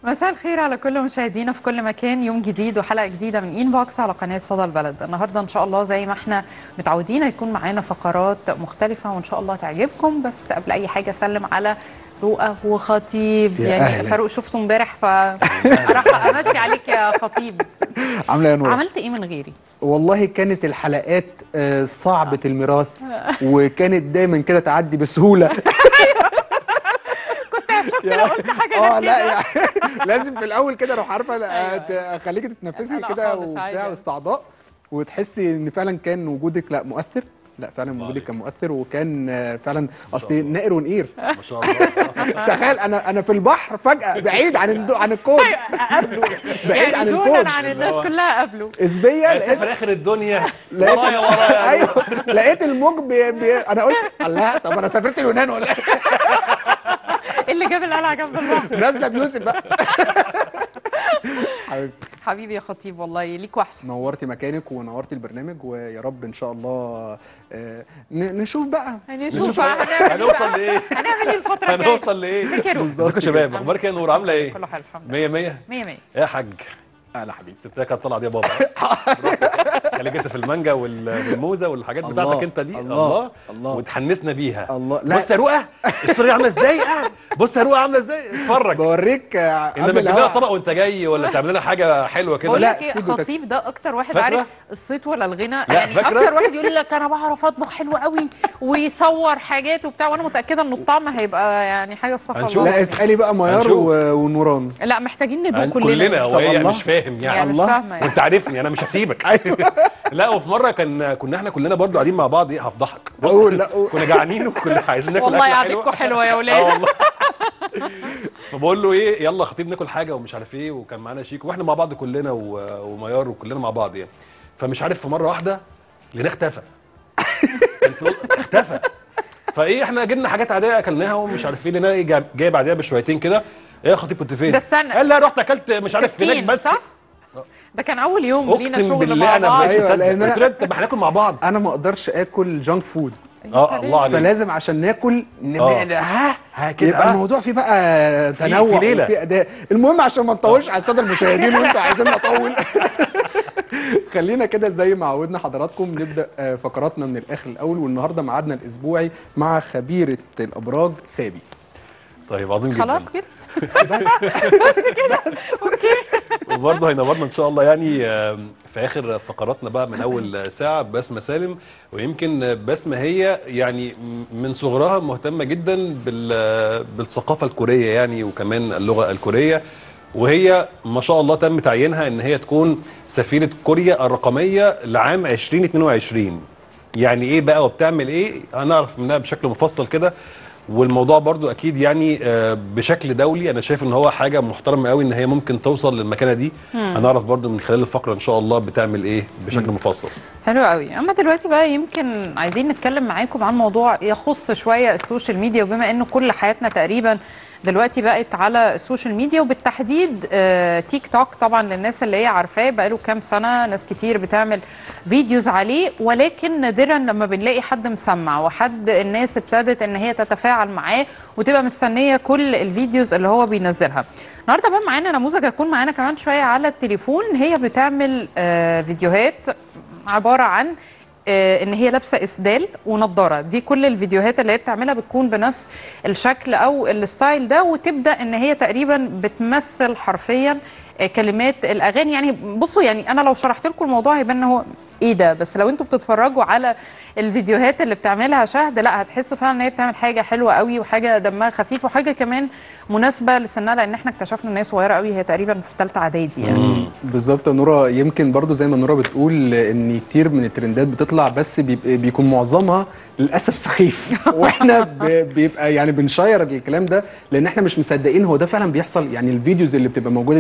مساء الخير على كل مشاهدينا في كل مكان يوم جديد وحلقه جديده من ان بوكس على قناه صدى البلد النهارده ان شاء الله زي ما احنا متعودين هيكون معانا فقرات مختلفه وان شاء الله تعجبكم بس قبل اي حاجه اسلم على رؤى وخطيب يا يعني أهلا. فاروق شفته امبارح فراح امسي عليك يا خطيب عامله يا نور عملت ايه من غيري والله كانت الحلقات آه، صعبة الميراث وكانت دايما كده تعدي بسهولة كنت هشك لو قلت حاجه اه غير لا كده يعني لازم في الاول كده لو عارفه أيوة. أيوة. اخليكي تتنفسي لا كده خالص، عادي. وبتاع واستعضاء وتحسي ان فعلا كان وجودك لا مؤثر لا فعلا وجودك كان مؤثر وكان آه، فعلا اصل نائر ونقير ما شاء الله تخيل انا انا في البحر فجأة بعيد عن الدو عن الكون قبله بعيد عن يعني الكون دونا عن الناس كلها قبله اسبيه بس لقيت في اخر الدنيا لقيت ورايا ورايا ايوه لقيت الموج بي بي انا قلت الله طب انا سافرت اليونان ولا إيه؟ إيه اللي جاب القلعه جنب البحر نازله بيوسف بقى حبيبتي حبيبي يا خطيب والله ليك وحشه نورتي مكانك ونورتي البرنامج ويا رب ان شاء الله آه، ن- نشوف بقى هنشوف بقى هنعمل إيه هنوصل بقى. لايه هنعمل ايه الفتره الجايه هنوصل لايه فكروا. ازيكم يا شباب اخبارك ايه يا نور عامله ايه كله حلو الحمد لله 100 100 100 100 يا حاج اهلا حبيبي سبتها كانت طالعه دي يا بابا خليك انت في المانجا وال- والموزه والحاجات الله، بتاعتك انت دي الله، الله الله. وتحنسنا بيها الله لا بص يا رؤى الصوره دي عامله ازاي آه، بص يا رؤى عامله ازاي اتفرج بوريك آه، انما قبل تجيب لنا الهوا. طبق وانت جاي ولا تعمل لنا حاجه حلوه كده بقول لا، لك ايه تيجوا تك- خطيب ده اكتر واحد فاكرة؟ عارف الصيت ولا الغنى لا، يعني فاكرة؟ اكتر واحد يقول لك انا بعرف اطبخ حلو قوي ويصور حاجات وبتاع وانا متاكده ان الطعم هيبقى يعني حاجه استغفر هنشوف. الله لا اسالي بقى ميار هنشوف. و- ونوران لا محتاجين ندوق عن- كلنا كلنا هو طب ايه الله. مش فاهم يعني يعني مش الله. فاهمه يعني وانت عارفني انا مش هسيبك ايوه لا وفي مره كان كنا احنا كلنا برضو قاعدين مع بعض ايه هفضحك بص، قول، لا، قول. كنا جعانين وكنا عايزين ناكل والله أكلة قعدتكم حلوه يا اه ولاد والله فبقول له ايه يلا خطيب ناكل حاجه ومش عارف ايه وكان معانا شيك واحنا مع بعض كلنا و- وميار وكلنا مع بعض يعني فمش عارف في مره واحده لقيناه اختفى كان في- اختفى فايه احنا جبنا حاجات عاديه اكلناها ومش عارف ايه لقيناه ايه جاي- جاي بعديها بشويتين كده ايه يا خطيب كنت فين؟ ده استنى. قال لا رحت اكلت مش عارف هناك 60 بس صح؟ ده كان اول يوم لينا اقسم شغل بالله مع انا بعض ما بقتش أيوة، اصدق لأن أنا- قلت له طب ما احنا ناكل مع بعض انا ما اقدرش اكل جانك فود يا اه سلام. الله عليك فلازم عشان ناكل ن- آه. ها ها كده، يبقى آه. الموضوع فيه بقى تنوع في ليلة. وفي اداء المهم عشان ما نطولش على الساده المشاهدين وانتوا عايزين نطول خلينا كده زي ما عودنا حضراتكم نبدا آه، فقراتنا من الاخر الاول والنهارده ميعادنا الاسبوعي مع خبيره الابراج سابي طيب عظيم جدا خلاص كده وبرضه هينورنا ان شاء الله يعني آم، في اخر فقراتنا بقى من اول ساعه بسمه سالم ويمكن بسمه هي يعني م- من صغرها مهتمه جدا بال- بالثقافه الكوريه يعني وكمان اللغه الكوريه وهي ما شاء الله تم تعيينها ان هي تكون سفيره كوريا الرقميه لعام 2022 يعني ايه بقى وبتعمل ايه هنعرف منها بشكل مفصل كده والموضوع برضو اكيد يعني آه، بشكل دولي انا شايف ان هو حاجه محترمه قوي ان هي ممكن توصل للمكانه دي هنعرف برضو من خلال الفقره ان شاء الله بتعمل ايه بشكل مفصل حلو قوي اما دلوقتي بقى يمكن عايزين نتكلم معاكم عن موضوع يخص شويه السوشيال ميديا وبما انه كل حياتنا تقريبا دلوقتي بقت على السوشيال ميديا وبالتحديد آه، تيك توك طبعا للناس اللي هي عارفاه بقاله كام سنه ناس كتير بتعمل فيديوز عليه ولكن نادرا لما بنلاقي حد مسمع وحد الناس ابتدت ان هي تتفاعل معاه وتبقى مستنيه كل الفيديوز اللي هو بينزلها النهارده بقى معانا نموذج هيكون معانا كمان شويه على التليفون هي بتعمل آه، فيديوهات عباره عن آه، ان هي لابسه اسدال ونضاره دي كل الفيديوهات اللي هي بتعملها بتكون بنفس الشكل او الستايل ده وتبدا ان هي تقريبا بتمثل حرفيا آه، كلمات الاغاني يعني بصوا يعني انا لو شرحت لكم الموضوع هيبان ان هو ايه ده بس لو انتوا بتتفرجوا على الفيديوهات اللي بتعملها شهد لا هتحسوا فعلا ان هي بتعمل حاجه حلوه قوي وحاجه دمها خفيف وحاجه كمان مناسبه لسنها لان احنا اكتشفنا ان هي صغيره قوي هي تقريبا في ثالثه اعدادي يعني بالظبط يا نورا يمكن برضو زي ما نورا بتقول ان كتير من الترندات بتطلع بس بيبقى بيكون معظمها للاسف سخيف واحنا ب- بيبقى يعني بنشير الكلام ده لان احنا مش مصدقين هو ده فعلا بيحصل يعني الفيديوز اللي بتبقى موجوده دي فعلا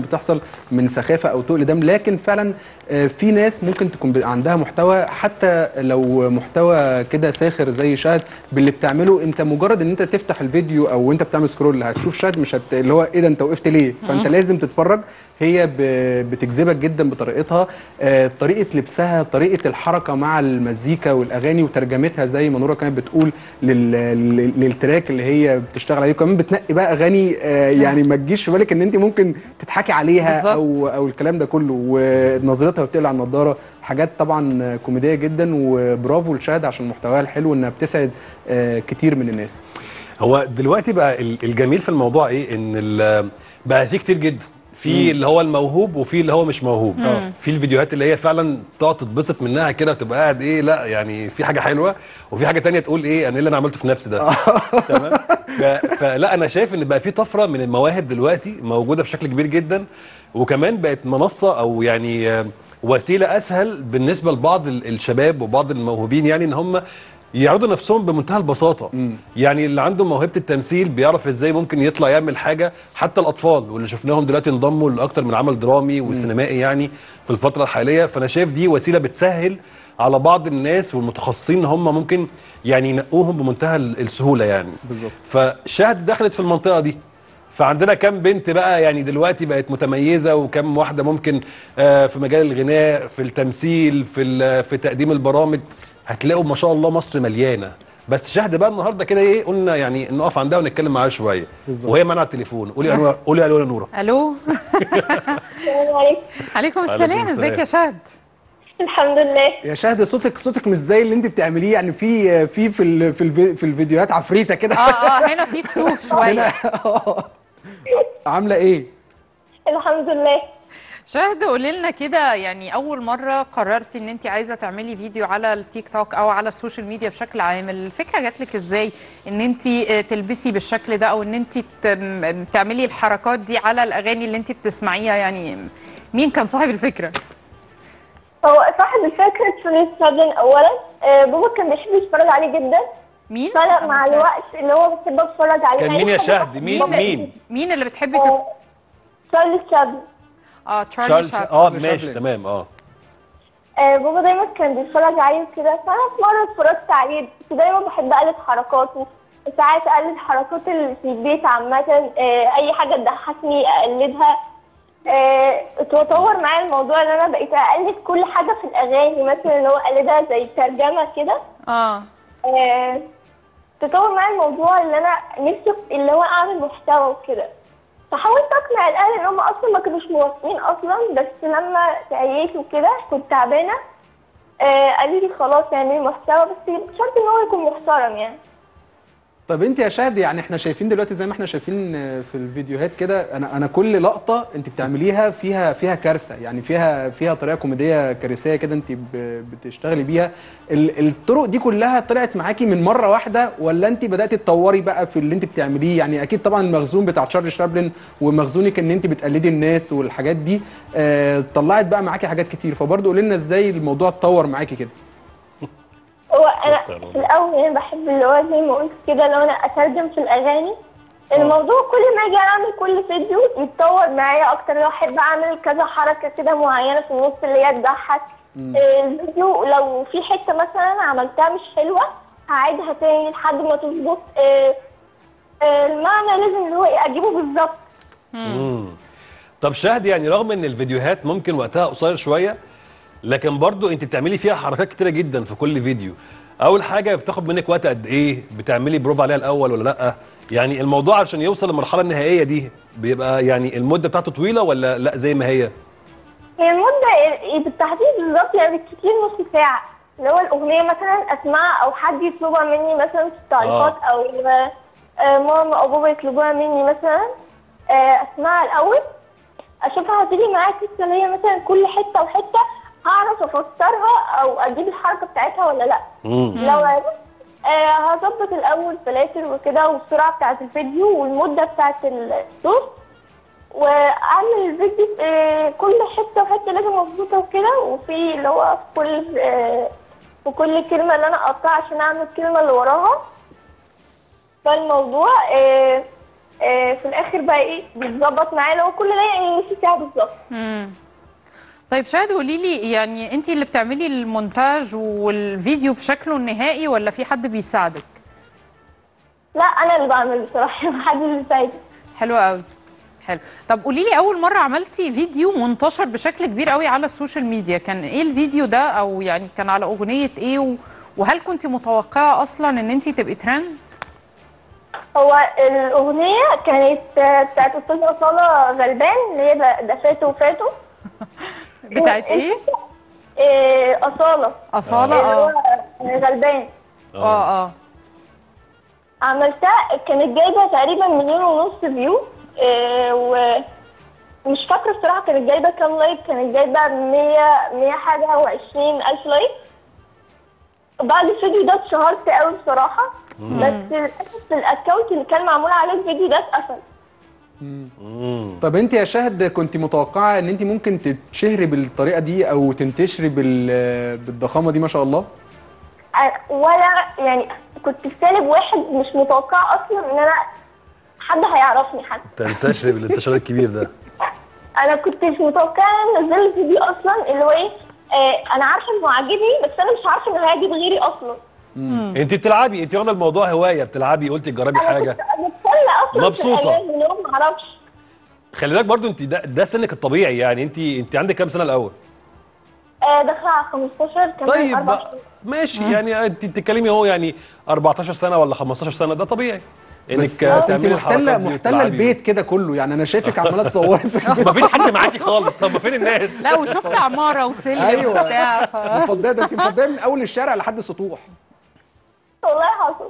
بتحصل من سخافه او تقل دم لكن فعلا آه، في ناس ممكن تكون بيبقى عندها محتوى حتى لو محتوى كده ساخر زي شاهد باللي بتعمله انت مجرد ان انت تفتح الفيديو او انت بتعمل سكرول هتشوف شاهد مش هت... اللي هو ايه ده انت وقفت ليه فانت لازم تتفرج هي ب... بتجذبك جدا بطريقتها آه، طريقه لبسها طريقه الحركه مع المزيكا والاغاني وترجمتها زي ما نوره كانت بتقول لل... لل- للتراك اللي هي بتشتغل عليه وكمان بتنقي بقى اغاني آه، يعني ما تجيش في بالك ان انت ممكن تضحكي عليها بالظبط. او او الكلام ده كله ونظرتها وبتقلع النضاره حاجات طبعا كوميديه جدا وبرافو لشاهد عشان محتواها الحلو انها بتسعد آه، كتير من الناس هو دلوقتي بقى ال- الجميل في الموضوع ايه ان ال- بقى في كتير جدا في اللي هو الموهوب وفي اللي هو مش موهوب في الفيديوهات اللي هي فعلا تقعد تتبسط منها كده وتبقى قاعد ايه لا يعني في حاجه حلوه وفي حاجه تانية تقول ايه انا ايه اللي انا عملته في نفسي ده تمام ف- فلا انا شايف ان بقى في طفره من المواهب دلوقتي موجوده بشكل كبير جدا وكمان بقت منصه او يعني آه، وسيله اسهل بالنسبه لبعض ال- الشباب وبعض الموهوبين يعني ان هم يعرضوا نفسهم بمنتهى البساطه يعني اللي عنده موهبه التمثيل بيعرف ازاي ممكن يطلع يعمل حاجه حتى الاطفال واللي شفناهم دلوقتي انضموا لاكتر من عمل درامي وسينمائي يعني في الفتره الحاليه فانا شايف دي وسيله بتسهل على بعض الناس والمتخصصين ان هم ممكن يعني ينقوهم بمنتهى ال- السهوله يعني بالظبط فشهد دخلت في المنطقه دي فعندنا كام بنت بقى يعني دلوقتي بقت متميزه وكم واحده ممكن آه، في مجال الغناء في التمثيل في ال- في تقديم البرامج هتلاقوا ما شاء الله مصر مليانه بس شهد بقى النهارده كده ايه قلنا يعني نقف عندها ونتكلم معاها شويه بالظبط. وهي معانا على التليفون قولي الو قولي الو يا نوره الو السلام عليكم عليكم السلام السلام. ازيك يا شهد الحمد لله يا شهد صوتك صوتك مش زي اللي انت بتعمليه يعني في في في ال- في, الفي في الفيديوهات عفريته كده اه اه هنا في كسوف شويه عامله ايه الحمد لله شهد قولي لنا كده يعني اول مره قررتي ان انت عايزه تعملي فيديو على التيك توك او على السوشيال ميديا بشكل عام الفكره جات لك ازاي ان انت آه، تلبسي بالشكل ده او ان انت ت- م- تعملي الحركات دي على الاغاني اللي انت بتسمعيها يعني مين كان صاحب الفكره هو صاحب الفكرة توني ستابلن أولا آه، بابا كان بيحب يتفرج عليه جدا مين فأنا أنا مع سمعت. الوقت اللي هو بحب أتفرج عليه كان أي مين يا حاجة شهد مين بابا- مين مين اللي بتحبي تت... آه، تشارلي تشابلن اه تشارلي شارلز شاب اه شارلي ماشي شابلن. تمام اه آه، بابا دايما كان بيتفرج عليه وكده فأنا في مرة اتفرجت عليه كنت دايما بحب أقلد حركاته ساعات أقلد حركات اللي في البيت عامة آه، أي حاجة تضحكني أقلدها آه، اتطور معايا الموضوع ان انا بقيت اقلد كل حاجه في الاغاني مثلا اللي هو اقلدها زي ترجمه كده اه آه، تطور معايا الموضوع اللي انا نفسي اللي هو اعمل محتوى وكده فحاولت اقنع الاهل ان هم اصلا ما كانوش موافقين اصلا بس لما تعييت وكده كنت تعبانه آه، قالوا لي خلاص اعملي محتوى بس بشرط ان هو يكون محترم يعني طب انت يا شهد يعني احنا شايفين دلوقتي زي ما احنا شايفين في الفيديوهات كده انا انا كل لقطه انت بتعمليها فيها فيها كارثه يعني فيها فيها طريقه كوميديه كارثيه كده انت ب- بتشتغلي بيها ال- الطرق دي كلها طلعت معاكي من مره واحده ولا انت بداتي تطوري بقى في اللي انت بتعمليه يعني اكيد طبعا المخزون بتاع تشارلي شابلن ومخزونك ان انت بتقلدي الناس والحاجات دي اه طلعت بقى معاكي حاجات كتير فبرضه قولي لنا ازاي الموضوع اتطور معاكي كده هو انا شكراً. في الاول يعني بحب اللي هو زي ما قلت كده لو انا اترجم في الاغاني الموضوع كل ما اجي اعمل كل فيديو يتطور معايا اكتر لو احب اعمل كذا حركه كده معينه في النص اللي هي تضحك آه، الفيديو لو في حته مثلا عملتها مش حلوه هعيدها تاني لحد ما تظبط آه، آه، المعنى لازم اللي هو إيه، اجيبه بالظبط مم. طب شهد يعني رغم ان الفيديوهات ممكن وقتها قصير شويه لكن برضو انت بتعملي فيها حركات كتيره جدا في كل فيديو اول حاجه بتاخد منك وقت قد ايه بتعملي بروف عليها الاول ولا لا يعني الموضوع عشان يوصل للمرحله النهائيه دي بيبقى يعني المده بتاعته طويله ولا لا زي ما هي هي المدة إيه بالتحديد بالظبط يعني بالكتير نص ساعة اللي هو الأغنية مثلا أسمعها أو حد يطلبها مني مثلا في التعليقات آه. أو آه، ماما أو بابا يطلبوها مني مثلا آه، أسمعها الأول أشوفها هتيجي معايا قصة اللي هي مثلا كل حتة وحتة هعرف أفسرها أو أجيب الحركة بتاعتها ولا لأ مم. لو عرفت آه، هظبط الأول فلاتر وكده والسرعة بتاعت الفيديو والمدة بتاعت الصوت واعمل الفيديو آه، كل حته وحته لازم مظبوطه وكده وفي اللي هو في كل آه، في كل كلمه اللي انا اقطعها عشان اعمل الكلمه اللي وراها فالموضوع آه، آه، في الاخر بقى ايه بيتظبط معايا لو كل ده يعني نص ساعه بالظبط مم. طيب شاهد قولي لي يعني انت اللي بتعملي المونتاج والفيديو بشكله النهائي ولا في حد بيساعدك لا انا اللي بعمل بصراحه محدش بيساعدني حلو قوي حلو طب قولي لي اول مره عملتي فيديو منتشر بشكل كبير قوي على السوشيال ميديا كان ايه الفيديو ده او يعني كان على اغنيه ايه و... وهل كنت متوقعه اصلا ان انت تبقي ترند هو الاغنيه كانت آه، بتاعت استاذه اصاله غلبان اللي هي ده- ده فاتو وفاتو بتاعت ايه آه، اصاله اصاله اللي هو اه غلبان اه اه عملتها كانت جايبه تقريبا مليون ونص فيو آه، ومش فاكره الصراحه كانت جايبه كام لايك كانت جايبه 100 100 حاجه و20 الف لايك بعد الفيديو ده اتشهرت قوي بصراحه بس للاسف الاكونت اللي كان معمول عليه الفيديو ده اتقفل مم. طب انت يا شاهد كنت متوقعه ان انت ممكن تتشهري بالطريقه دي او تنتشري بال- بالضخامه دي ما شاء الله أنا- ولا يعني كنت في سالب واحد مش متوقعه اصلا ان انا حد هيعرفني حتى تنتشر بالانتشار الكبير ده انا كنت مش متوقعه ان انزل الفيديو اصلا اللي هو ايه آه انا عارفه انه عاجبني بس انا مش عارفه انه هيعجب غيري اصلا انت بتلعبي انت واخده الموضوع هوايه بتلعبي قلتي تجربي انا حاجه كنت بتسلى اصلا مبسوطة. في الاغاني من يوم ما اعرفش خلي بالك برضو انت ده, ده سنك الطبيعي يعني انت انت عندك كام سنه الاول آه داخله على 15 كمان طيب اربع بقى شهور ماشي يعني انت بتتكلمي اهو يعني 14 سنه ولا 15 سنه ده طبيعي انك بس بس انت تعملي محتله الحركات دي محتله وتلعبي. البيت كده كله يعني انا شايفك عماله تصوري في البيت مفيش حد معاكي خالص هم فين الناس لا وشفت عماره وسلم ايوه وبتاع ف... مفضيه ده انت مفضيه من اول الشارع لحد السطوح والله حصل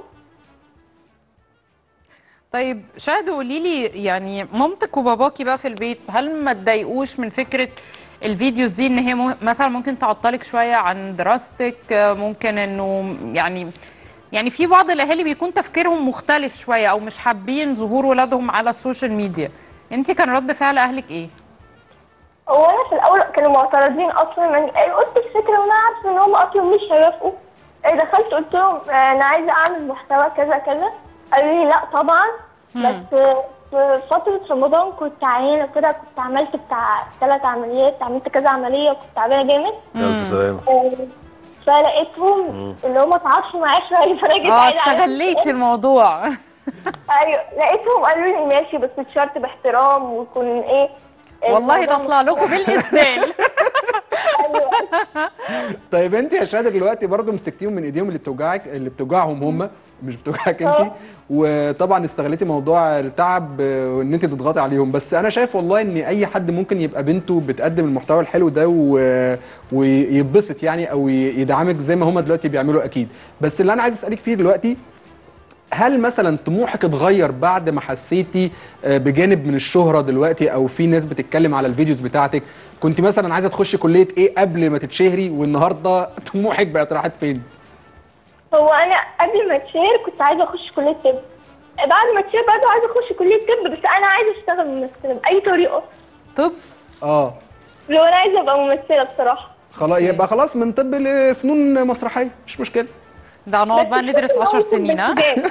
طيب شاهد قولي لي يعني مامتك وباباكي بقى في البيت هل ما تضايقوش من فكره الفيديوز دي ان هي مه- مثلا ممكن تعطلك شويه عن دراستك آه، ممكن انه يعني يعني في بعض الاهالي بيكون تفكيرهم مختلف شويه او مش حابين ظهور ولادهم على السوشيال ميديا انت كان رد فعل اهلك ايه هو انا في الاول كانوا معترضين اصلا من آه، قلت الفكره وانا عارفه ان هم اصلا مش هيوافقوا آه، دخلت قلت لهم آه، انا عايزه اعمل محتوى كذا كذا قالوا لي لا طبعا بس آه، في فترة رمضان كنت عيانة كده كنت عملت بتاع ثلاث عمليات عملت كذا عملية وكنت تعبانة جامد الف سلامه آه، فلقيتهم اللي هم اتعاطفوا معايا شوية فانا جيت اه قايلة عليهم استغليتي الموضوع ايوه لقيتهم قالوا لي ماشي بس بشرط باحترام ويكون ايه والله الموضوع تطلع لكم بالاسدال أيوة. طيب انت يا شادر دلوقتي برضو مسكتيهم من ايديهم اللي بتوجعك اللي بتوجعهم هم مش بتوجعك انت اه. وطبعا استغلتي موضوع التعب اه، وان انت تضغطي عليهم بس انا شايف والله ان اي حد ممكن يبقى بنته بتقدم المحتوى الحلو ده و... ويتبسط يعني او ي- يدعمك زي ما هم دلوقتي بيعملوا اكيد بس اللي انا عايز اسالك فيه دلوقتي هل مثلا طموحك اتغير بعد ما حسيتي آه، بجانب من الشهرة دلوقتي او في ناس بتتكلم على الفيديوز بتاعتك كنت مثلا عايزة تخشي كلية ايه قبل ما تتشهري والنهاردة طموحك بقت راحت فين هو انا قبل ما اتشهر كنت عايزه اخش كليه طب بعد ما اتشهر برضه عايزه اخش كليه طب بس انا عايزه اشتغل ممثله باي طريقه طب اه لو انا عايزه ابقى ممثله بصراحه خلاص يبقى خلاص من طب لفنون مسرحية مش مشكلة ده هنقعد بقى بس ندرس كنت 10 بعمل سنين ها بالابتدائي.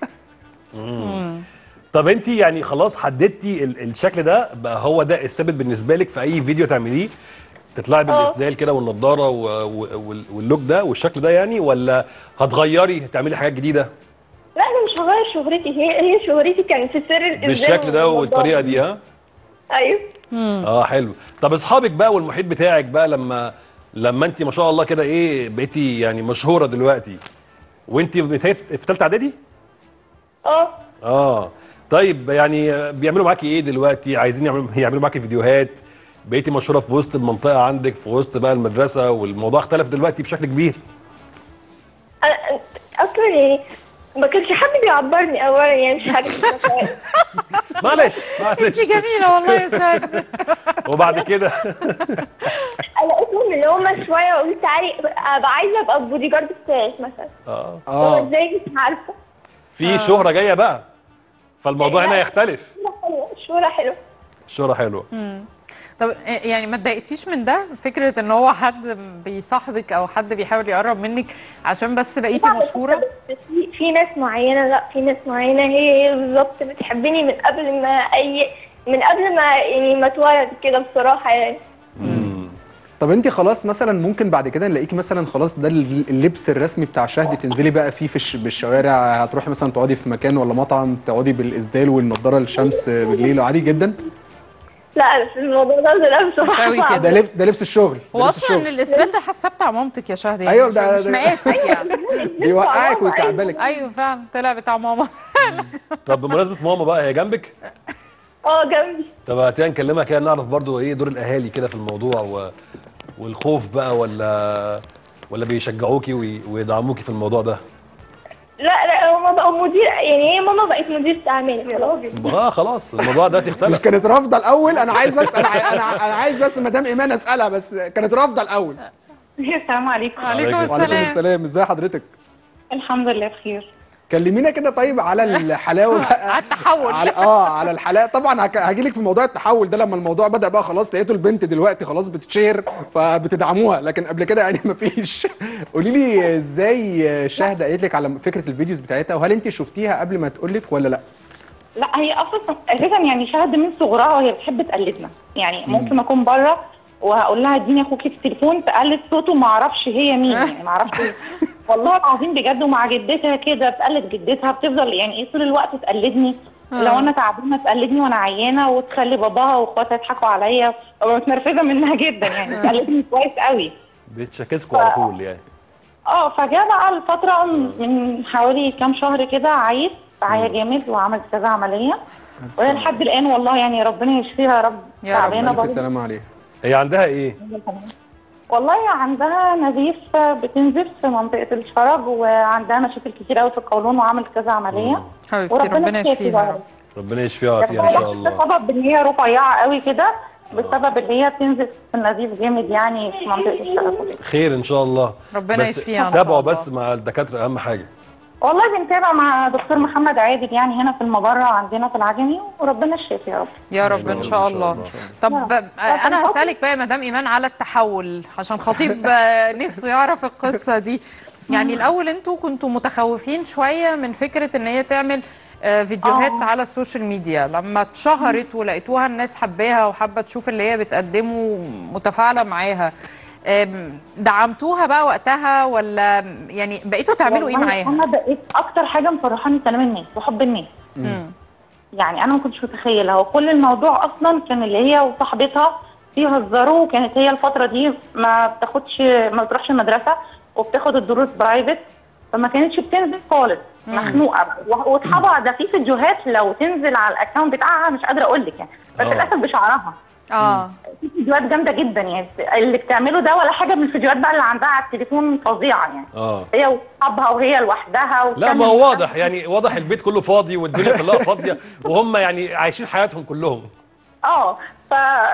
طب انت يعني خلاص حددتي ال- الشكل ده بقى هو ده الثابت بالنسبه لك في اي فيديو تعمليه تطلعي بالاسدال كده والنضاره و- و- وال- واللوك ده والشكل ده يعني ولا هتغيري تعملي حاجات جديده لا انا مش هغير شهرتي هي هي شهرتي كانت في سر الإنزال بالشكل ده والموضوع. والطريقه دي ها ايوه اه حلو طب اصحابك بقى والمحيط بتاعك بقى لما لما انت ما شاء الله كده ايه بقيتي يعني مشهوره دلوقتي وانت بتهي في ثالثه اعدادي اه اه طيب يعني بيعملوا معاكي ايه دلوقتي عايزين يعملوا يعملوا معاكي فيديوهات بقيتي مشهوره في وسط المنطقه عندك في وسط بقى المدرسه والموضوع اختلف دلوقتي بشكل كبير أنا- اصلا يعني ما كانش حد بيعبرني اولا يعني مش حاجه معلش معلش انت جميله والله يا شاهد وبعد كده لقيتهم اللي هم شويه وقلت تعالي ابقى عايزه ابقى البودي جارد بتاعك مثلا اه هو اه ازاي مش عارفه في شهره جايه بقى فالموضوع هنا يختلف شهرة حلوه شهرة حلوه الشهره حلوه طب يعني ما اتضايقتيش من ده فكره ان هو حد بيصاحبك او حد بيحاول يقرب منك عشان بس بقيتي لا، بس- مشهوره بس في في ناس معينه لا في ناس معينه هي هي بالظبط بتحبني من قبل ما اي من قبل ما يعني ما اتولد كده بصراحه يعني طب انت خلاص مثلا ممكن بعد كده نلاقيكي مثلا خلاص ده اللبس الرسمي بتاع شهد تنزلي بقى فيه في الش- بالشوارع هتروحي مثلا تقعدي في مكان ولا مطعم تقعدي بالاسدال والنضاره الشمس بالليل عادي جدا لا بس الموضوع ده لا بصراحه مش قوي صعب. كده. ده لبس ده لبس الشغل ده هو لبس اصلا الشغل الاسدال ده حاسه بتاع مامتك يا شهد يعني أيوة، مش- ده- مش ده- مقاسك يعني بيوقعك أيوة. ويكعبلك ايوه فعلا طلع بتاع ماما طب بمناسبه ماما بقى هي جنبك اه جنبي طب هاتيها نكلمها كده نعرف برضو ايه دور الاهالي كده في الموضوع و... والخوف بقى ولا ولا بيشجعوكي وي... ويدعموكي في الموضوع ده لا لا هما بقوا مدير يعني هي ماما بقت مدير اعمال خلاص اه خلاص الموضوع ده مش تختلف كانت رافضه الاول انا عايز بس انا عاي- انا انا عايز بس مدام ايمان اسالها بس كانت رافضه الاول السلام عليكم وعليكم وعليكم وعليكم السلام السلام ازي حضرتك الحمد لله بخير كلمينا كده طيب على الحلاوه بقى على التحول. على اه على الحلاوه طبعا هاجي لك في موضوع التحول ده لما الموضوع بدا بقى خلاص لقيتوا البنت دلوقتي خلاص بتتشهر فبتدعموها لكن قبل كده يعني مفيش قولي لي ازاي شهد قالت لك على فكره الفيديوز بتاعتها وهل انت شفتيها قبل ما تقول لك ولا لا لا هي اصلا اساسا يعني شهد من صغرها وهي بتحب تقلدنا يعني ممكن اكون بره وهقول لها اديني اخوكي في التليفون تقلد صوته ما اعرفش هي مين يعني ما اعرفش والله العظيم بجد ومع جدتها كده بتقلد جدتها بتفضل يعني ايه طول الوقت تقلدني لو انا تعبانه تقلدني وانا عيانه وتخلي باباها واخواتها يضحكوا عليا ببقى متنرفزه منها جدا يعني تقلدني كويس قوي بتشكسكوا على طول يعني اه فجاء بقى الفترة من حوالي كام شهر كده عيت عيا جامد وعملت كذا عملية وهي لحد الآن والله يعني ربنا يشفيها يا رب يا رب. تعبانة الف برضه سلامه عليها هي عندها ايه والله عندها نزيف بتنزف في منطقة الشرج وعندها مشاكل كتير قوي في القولون وعملت كذا عملية حبيبتي ربنا يشفيها يا رب. ربنا يشفيها ويعافيها ان شاء الله بسبب ان هي رفيعة قوي كده بسبب ان هي بتنزف في النزيف جامد يعني في منطقة الشرج وكده. خير ان شاء الله ربنا بس يشفيها إن شاء تابعوا الله. بس مع الدكاتره اهم حاجه والله بنتابع مع دكتور محمد عادل يعني هنا في المبرة عندنا في العجمي وربنا يشفي يا رب يا رب ان شاء الله طب آه، انا طب- هسالك بقى يا مدام ايمان على التحول عشان خطيب آه، نفسه يعرف القصه دي يعني الاول انتوا كنتوا متخوفين شويه من فكره ان هي تعمل آه، فيديوهات آه. على السوشيال ميديا لما اتشهرت ولقيتوها الناس حباها وحابه تشوف اللي هي بتقدمه متفاعله معاها آم، دعمتوها بقى وقتها ولا يعني بقيتوا تعملوا ايه والله معاها؟ انا بقيت اكتر حاجه مفرحاني كلام الناس وحب الناس مم. يعني انا ما كنتش متخيله هو كل الموضوع اصلا كان اللي هي وصاحبتها بيهزروا وكانت هي الفتره دي ما بتاخدش ما بتروحش المدرسه وبتاخد الدروس برايفت فما كانتش بتنزل خالص مخنوقه و- واصحابها ده في فيديوهات لو تنزل على الاكونت بتاعها مش قادره اقول لك يعني بس آه. للاسف بشعرها اه في فيديوهات جامده جدا يعني اللي بتعمله ده ولا حاجه من الفيديوهات بقى اللي عندها على التليفون فظيعه يعني اه هي واصحابها وهي لوحدها لا وبتعمل- ما هو واضح يعني واضح البيت كله فاضي والدنيا كلها فاضيه وهم يعني عايشين حياتهم كلهم اه ف...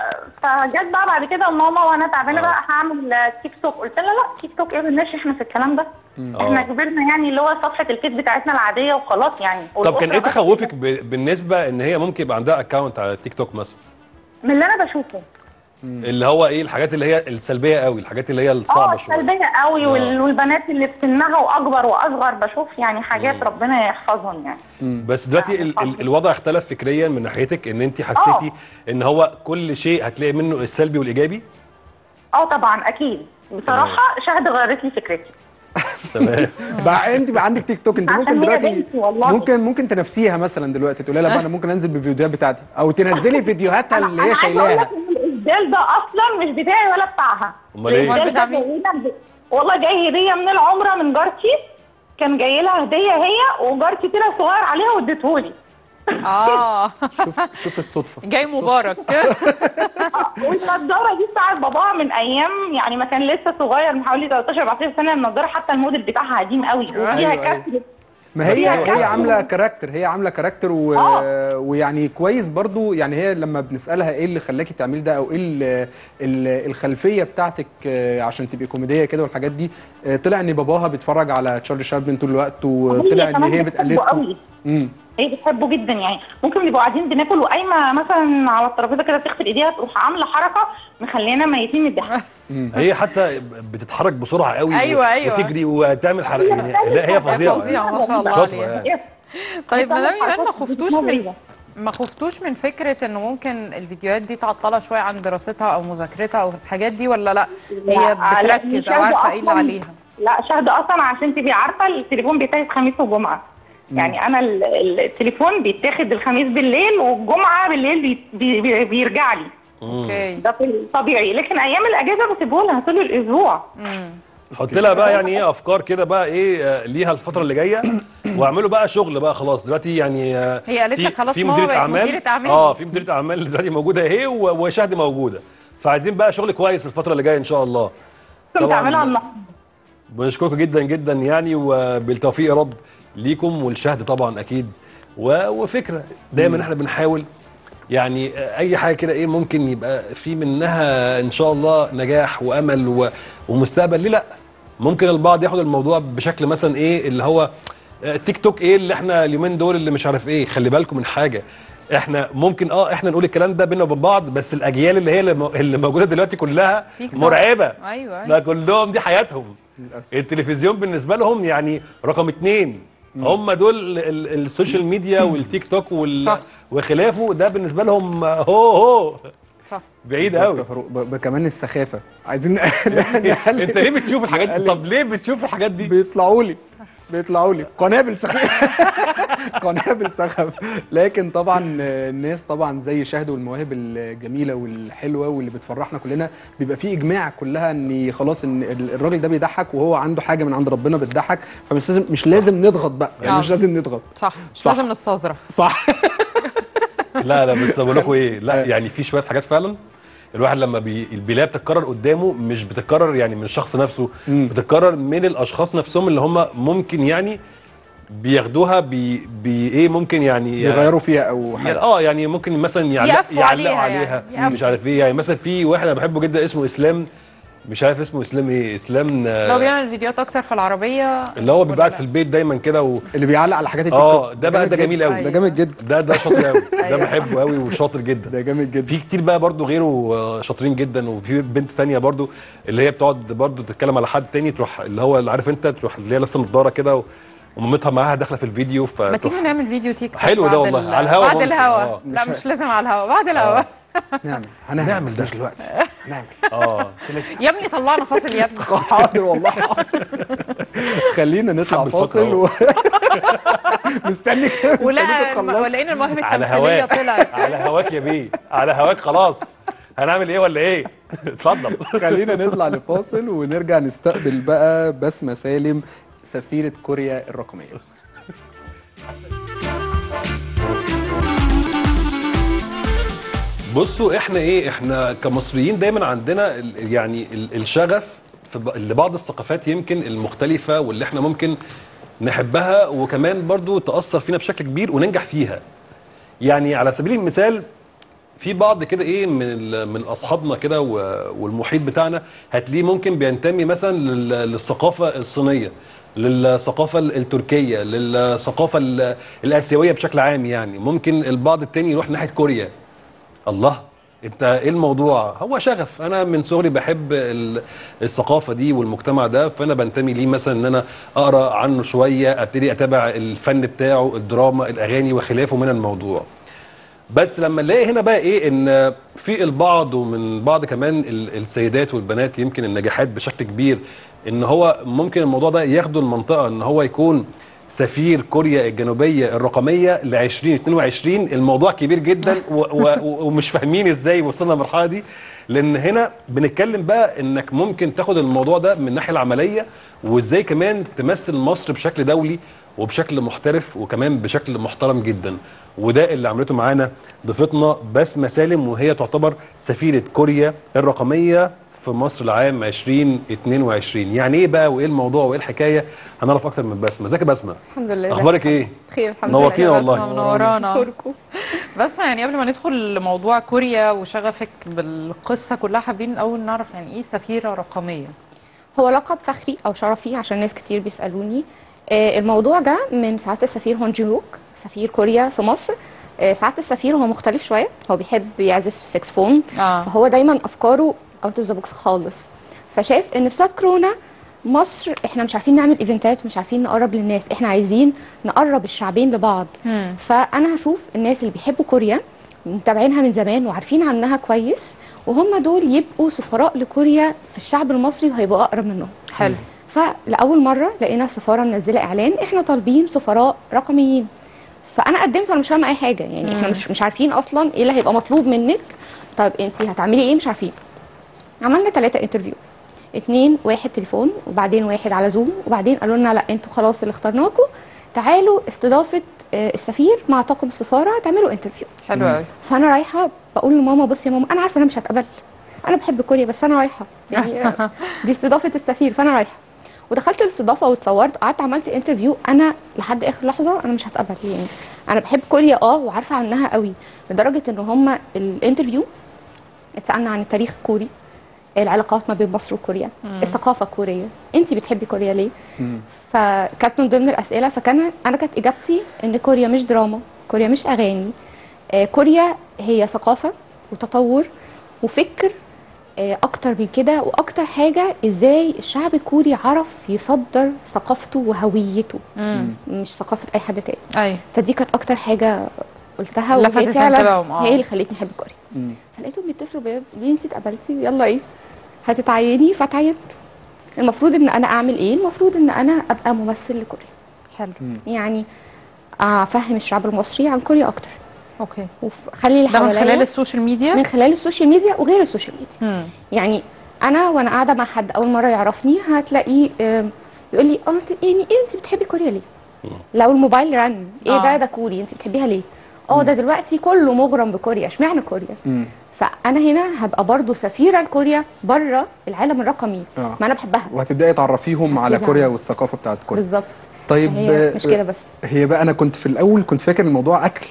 فجت بقى بعد كده ماما وانا تعبانه بقى هعمل تيك توك قلت لها لا تيك توك ايه مالناش احنا في الكلام ده احنا آه. كبرنا يعني اللي هو صفحه الفيس بتاعتنا العاديه وخلاص يعني طب كان والأسرة ايه بس. تخوفك ب- بالنسبه ان هي ممكن يبقى عندها اكونت على تيك توك مثلا من اللي انا بشوفه اللي هو ايه الحاجات اللي هي السلبيه قوي الحاجات اللي هي الصعبه اه شويه سلبيه قوي آه. وال... والبنات اللي في سنها واكبر واصغر بشوف يعني حاجات ربنا يحفظهم يعني بس دلوقتي ال ال الوضع اختلف فكريا من ناحيتك ان انت حسيتي ان هو كل شيء هتلاقي منه السلبي والايجابي اه طبعا اكيد بصراحه شهد غيرت لي فكرتي تمام بقى انت بقى عندك تيك توك انت عشان ممكن هي دلوقتي بنتي والله. ممكن ممكن تنافسيها مثلا دلوقتي تقولي لها بقى انا ممكن انزل بالفيديوهات بتاعتي او تنزلي فيديوهاتها أنا- اللي أنا هي عايزة أقول شايلاها لك إن الاسدال ده اصلا مش بتاعي ولا بتاعها أمال إيه؟ الإسدال أمال بتاع ده مين؟ جاي لنا- والله جاي هديه من العمره من جارتي كان جاي لها هديه هي وجارتي طلع صغير عليها واديتهولي اه شوف شوف الصدفه جاي مبارك والنضاره دي بتاعت باباها من ايام يعني ما كان لسه صغير من حوالي 13 14 سنه النضاره حتى الموديل بتاعها قديم قوي وفيها أيوة، أيوة. كسر ما هي بس هو هي حلو. عامله كاركتر هي عامله كاركتر و... آه. ويعني كويس برضو يعني هي لما بنسالها ايه اللي خلاكي تعملي ده او ايه ال- ال- الخلفيه بتاعتك آه، عشان تبقي كوميديه كده والحاجات دي آه، طلع ان باباها بيتفرج على تشارلي شابلن طول الوقت وطلع ان كمان هي بتحبه بتقلدكم قوي امم هي بتحبه جدا يعني ممكن نبقى قاعدين بناكل وقايمه مثلا على الترابيزه كده تغسل ايديها تروح عامله حركه مخلينا ميتين من الضحك هي حتى بتتحرك بسرعه قوي أيوة، أيوة. وتجري وتعمل حركه يعني لا هي فظيعه فظيعة ما شاء الله شاطرة عليها يعني. طيب بتعمل مدام ايمان ما حركات خفتوش من غريبة. ما خفتوش من فكره انه ممكن الفيديوهات دي تعطلها شويه عن دراستها او مذاكرتها او الحاجات دي ولا لا هي لا، لا، بتركز شاهدة او عارفه ايه اللي أصلاً- عليها لا شهد اصلا عشان تبقي عارفه التليفون بيتاخد خميس وجمعه يعني انا ال- ال- التليفون بيتاخد الخميس بالليل والجمعه بالليل بي بي بي بيرجع لي اوكي ده في الطبيعي لكن ايام الاجازه بسيبه لها طول الاسبوع مم. حط لها بقى يعني ايه افكار كده بقى ايه آه، ليها الفتره اللي جايه واعملوا بقى شغل بقى خلاص دلوقتي يعني آه، هي قالت في- لك خلاص في ماما مديرة بقت مديرة أعمال. اه في مديرة اعمال دلوقتي موجوده اهي و- وشهد موجوده فعايزين بقى شغل كويس الفتره اللي جايه ان شاء الله كنت طبعاً. بعملها النهارده بنشكركم جدا جدا يعني وبالتوفيق يا رب ليكم والشهد طبعا اكيد و- وفكره دايما احنا بنحاول يعني اي حاجه كده ايه ممكن يبقى في منها ان شاء الله نجاح وامل و- ومستقبل ليه لا ممكن البعض ياخد الموضوع بشكل مثلا ايه اللي هو آه، تيك توك ايه اللي احنا اليومين دول اللي مش عارف ايه خلي بالكم من حاجه احنا ممكن اه احنا نقول الكلام ده بينا وبين بعض بس الاجيال اللي هي اللي مو- اللي موجوده دلوقتي كلها تيك توك. مرعبه ايوه ده كلهم دي حياتهم للاسف التلفزيون بالنسبه لهم يعني رقم اتنين هم دول ال- ال- السوشيال ميديا والتيك توك وال... صح. وخلافه ده بالنسبه لهم هو هو صح بعيد بالظبط قوي يا فاروق. ب- ب- كمان السخافه عايزين انت ليه بتشوف الحاجات دي طب ليه بتشوف الحاجات دي بيطلعوا لي بيطلعوا لي قنابل سخف قنابل سخف لكن طبعا الناس طبعا زي شهد والمواهب الجميله والحلوه واللي بتفرحنا كلنا بيبقى في اجماع كلها ان خلاص ان ال- الراجل ده بيضحك وهو عنده حاجه من عند ربنا بتضحك فمش لازم مش لازم نضغط بقى يعني آه. مش لازم نضغط صح مش صح. لازم نستظرف صح لا لا بس بقول لكم ايه لا يعني في شويه حاجات فعلا الواحد لما بي... البلايه بتتكرر قدامه مش بتتكرر يعني من الشخص نفسه مم. بتتكرر من الاشخاص نفسهم اللي هم ممكن يعني بياخدوها بي, بي ايه ممكن يعني يغيروا فيها او يعني حاجه اه يعني ممكن مثلا يعلق يقفوا يعلقوا عليها عليها, يعني، مش يقفوا. عارف ايه يعني مثلا في واحد انا بحبه جدا اسمه اسلام مش عارف اسمه اسلام ايه اسلام آه، لو بيعمل فيديوهات اكتر في العربيه اللي هو بيبقى قاعد ولا في لا؟ البيت دايما كده و... اللي بيعلق على حاجات التيك اه توك ده بقى ده جامد جميل جدا. قوي ده جامد جدا ده ده شاطر قوي ده أيوة. بحبه قوي وشاطر جدا ده جامد جدا في كتير بقى برضو غيره آه، شاطرين جدا وفي بنت تانية برضو اللي هي بتقعد برضو تتكلم على حد تاني تروح اللي هو اللي عارف انت تروح اللي هي لابسه نضاره كده و- ومامتها معاها داخله في الفيديو ما فتروح تيجي نعمل فيديو تيك توك حلو ده بعد والله. ال- على الهوا بعد ممكن. الهوا آه. لا مش مش لازم على الهوا بعد الهوا نعمل هنعمل نعمل بس ده. مش دلوقتي هنعمل اه بس لسه يا ابني طلعنا فاصل يا ابني حاضر والله حاضر خلينا نطلع حب الفقرة فاصل و... مستني كده ولا مستنيك تخلص. ولقينا المواهب على التمثيليه هواك طلعت على هواك يا بيه على هواك خلاص هنعمل ايه ولا ايه اتفضل خلينا نطلع لفاصل ونرجع نستقبل بقى بسمة سالم سفيرة كوريا الرقمية بصوا احنا ايه احنا كمصريين دايما عندنا ال- يعني ال- الشغف في ب- لبعض الثقافات يمكن المختلفة واللي احنا ممكن نحبها وكمان برضو تأثر فينا بشكل كبير وننجح فيها يعني على سبيل المثال في بعض كده ايه من ال- من اصحابنا كده و- والمحيط بتاعنا هتلاقيه ممكن بينتمي مثلا لل- للثقافه الصينيه للثقافه ال- التركيه للثقافه ال- الاسيويه بشكل عام يعني ممكن البعض التاني يروح ناحيه كوريا الله انت ايه الموضوع هو شغف انا من صغري بحب ال- الثقافه دي والمجتمع ده فانا بنتمي ليه مثلا ان انا اقرا عنه شويه ابتدي اتابع الفن بتاعه الدراما الاغاني وخلافه من الموضوع بس لما نلاقي هنا بقى ايه ان في البعض ومن بعض كمان ال- السيدات والبنات يمكن النجاحات بشكل كبير ان هو ممكن الموضوع ده ياخدوا المنطقه ان هو يكون سفير كوريا الجنوبيه الرقميه ل 2022 الموضوع كبير جدا و و ومش فاهمين ازاي وصلنا للمرحله دي لان هنا بنتكلم بقى انك ممكن تاخد الموضوع ده من الناحيه العمليه وازاي كمان تمثل مصر بشكل دولي وبشكل محترف وكمان بشكل محترم جدا وده اللي عملته معانا ضيفتنا بسمه سالم وهي تعتبر سفيره كوريا الرقميه في مصر العام 2022 يعني ايه بقى وايه الموضوع وايه الحكايه هنعرف اكتر من بسمه ازيك يا بسمه الحمد لله اخبارك ايه خير الحمد لله نورتينا يا والله. بسمة منورانا أشكركم. بسمة يعني قبل ما ندخل لموضوع كوريا وشغفك بالقصة كلها حابين الأول نعرف يعني إيه سفيرة رقمية هو لقب فخري او شرفي عشان ناس كتير بيسالوني آه، الموضوع ده من سعاده السفير هون جيوك سفير كوريا في مصر آه، سعاده السفير هو مختلف شويه هو بيحب يعزف ساكسفون آه. فهو دايما افكاره اوت اوف ذا بوكس خالص فشايف ان بسبب كورونا مصر احنا مش عارفين نعمل ايفنتات مش عارفين نقرب للناس احنا عايزين نقرب الشعبين لبعض مم. فانا هشوف الناس اللي بيحبوا كوريا متابعينها من زمان وعارفين عنها كويس وهم دول يبقوا سفراء لكوريا في الشعب المصري وهيبقوا اقرب منهم حلو فلاول مره لقينا السفاره منزله اعلان احنا طالبين سفراء رقميين فانا قدمت وانا مش فاهمه اي حاجه يعني احنا مش مش عارفين اصلا ايه اللي هيبقى مطلوب منك طيب انت هتعملي ايه مش عارفين عملنا ثلاثة انترفيو اتنين واحد تليفون وبعدين واحد على زوم وبعدين قالوا لنا لا انتوا خلاص اللي اخترناكم تعالوا استضافه آه، السفير مع طاقم السفاره تعملوا انترفيو حلو قوي فانا رايحه بقول لماما بصي يا ماما انا عارفه انا مش هتقبل انا بحب كوريا بس انا رايحه يعني آه، دي استضافه السفير فانا رايحه ودخلت الاستضافه واتصورت قعدت عملت انترفيو انا لحد اخر لحظه انا مش هتقبل يعني انا بحب كوريا اه وعارفه عنها قوي لدرجه ان هم الانترفيو اتسالنا عن التاريخ الكوري العلاقات ما بين مصر وكوريا الثقافه الكوريه انت بتحبي كوريا ليه فكانت من ضمن الاسئله فكان انا كانت اجابتي ان كوريا مش دراما كوريا مش اغاني آه، كوريا هي ثقافه وتطور وفكر آه، اكتر من كده واكتر حاجه ازاي الشعب الكوري عرف يصدر ثقافته وهويته مم. مش ثقافه اي حد تاني ايوه فدي كانت اكتر حاجه قلتها لفتت وهي فعلا انتباههم، آه. هي اللي خلتني احب كوريا مم. فلقيتهم بيتصلوا بيا بيقولوا لي انت اتقبلتي يلا ايه هتتعيني فاتعينت المفروض ان انا اعمل ايه المفروض ان انا ابقى ممثل لكوريا حلو يعني افهم الشعب المصري عن كوريا اكتر اوكي وخلي اللي ده من حواليا خلال السوشيال ميديا من خلال السوشيال ميديا وغير السوشيال ميديا مم. يعني انا وانا قاعده مع حد اول مره يعرفني هتلاقيه آم، يقول لي اه انت يعني ايه انت بتحبي كوريا ليه لو الموبايل رن ايه آه. ده ده كوري انت بتحبيها ليه اه ده دلوقتي كله مغرم بكوريا اشمعنى كوريا مم. فانا هنا هبقى برضو سفيره لكوريا بره العالم الرقمي آه. ما انا بحبها وهتبداي تعرفيهم على هبتدي كوريا أعرف. والثقافه بتاعت كوريا بالظبط طيب هي آه، مش كده بس هي بقى انا كنت في الاول كنت فاكر الموضوع اكل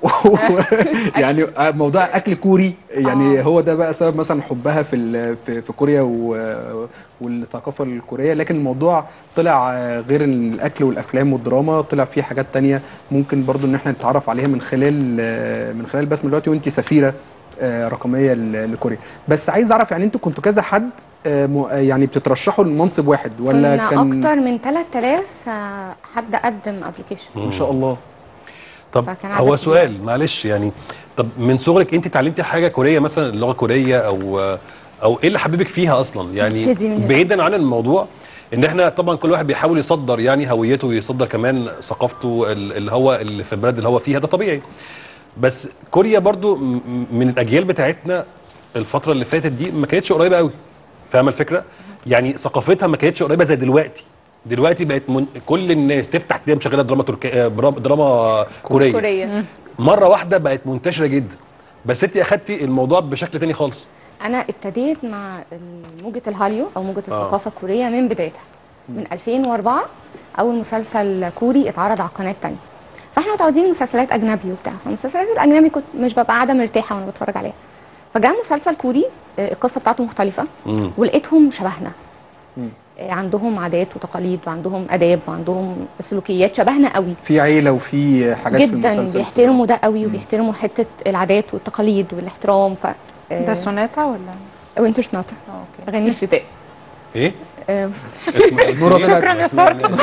يعني موضوع اكل كوري يعني آه. هو ده بقى سبب مثلا حبها في ال- في, في كوريا و- والثقافه الكوريه لكن الموضوع طلع آه، غير إن الاكل والافلام والدراما طلع فيه حاجات تانية ممكن برضو ان احنا نتعرف عليها من خلال آه، من خلال بسمه دلوقتي وانت سفيره آه، رقميه ل- لكوريا بس عايز اعرف يعني انتوا كنتوا كذا حد آه، م- آه، يعني بتترشحوا لمنصب واحد ولا كنا كان اكتر من 3000 آه، حد قدم ابلكيشن ما شاء الله طب فكان عدد هو كبير. سؤال معلش يعني طب من صغرك انت اتعلمتي حاجه كوريه مثلا اللغه الكوريه او او ايه اللي حببك فيها اصلا يعني نبتدي من هنا. بعيدا عن الموضوع ان احنا طبعا كل واحد بيحاول يصدر يعني هويته ويصدر كمان ثقافته ال- اللي هو اللي في البلد اللي هو فيها ده طبيعي بس كوريا برضو م- م- من الاجيال بتاعتنا الفتره اللي فاتت دي ما كانتش قريبه قوي فاهمه الفكره يعني ثقافتها ما كانتش قريبه زي دلوقتي دلوقتي بقت من كل الناس تفتح تلاقيها مشغله دراما تركيه دراما كوريه كوريا مره واحده بقت منتشره جدا بس انت اخدتي الموضوع بشكل تاني خالص انا ابتديت مع موجه الهاليو او موجه الثقافه الكوريه من بدايتها من 2004 اول مسلسل كوري اتعرض على القناه الثانيه فاحنا متعودين مسلسلات اجنبي وبتاع المسلسلات الاجنبي كنت مش ببقى قاعده مرتاحه وانا بتفرج عليها فجاء مسلسل كوري آه، القصه بتاعته مختلفه مم. ولقيتهم شبهنا آه، عندهم عادات وتقاليد وعندهم اداب وعندهم سلوكيات شبهنا قوي في عيله وفي حاجات في جدا المسلسل بيحترموا ده قوي وبيحترموا حته العادات والتقاليد والاحترام ف ده سوناتا ولا وينتر سناتا آه، اوكي اغاني الشتاء ايه آه، اسمها نورة طلعت- شكرا يا ساره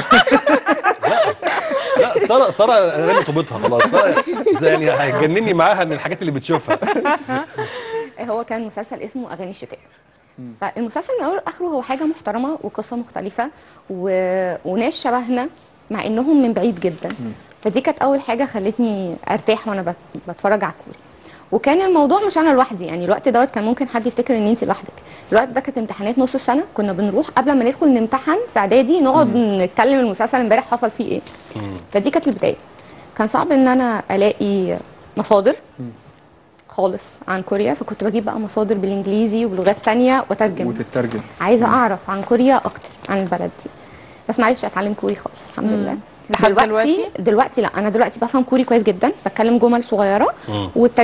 لا ساره ساره انا رامي طوبتها خلاص ساره زي يعني هيجنني معاها من الحاجات اللي بتشوفها هو كان مسلسل اسمه اغاني الشتاء فالمسلسل من اوله لاخره هو حاجه محترمه وقصه مختلفه و... وناس شبهنا مع انهم من بعيد جدا فدي كانت اول حاجه خلتني ارتاح وانا بت... بتفرج على الكوري وكان الموضوع مش انا لوحدي يعني الوقت دوت كان ممكن حد يفتكر ان انت لوحدك الوقت ده كانت امتحانات نص السنه كنا بنروح قبل ما ندخل نمتحن في اعدادي نقعد نتكلم المسلسل امبارح حصل فيه ايه فدي كانت البدايه كان صعب ان انا الاقي مصادر خالص عن كوريا فكنت بجيب بقى مصادر بالانجليزي وبلغات تانية واترجم وتترجم عايزه اعرف عن كوريا اكتر عن البلد دي بس ما عرفتش اتعلم كوري خالص الحمد لله لحد دلوقتي دلوقتي؟ دلوقتي لا انا دلوقتي بفهم كوري كويس جدا بتكلم جمل صغيره مم. وابتديت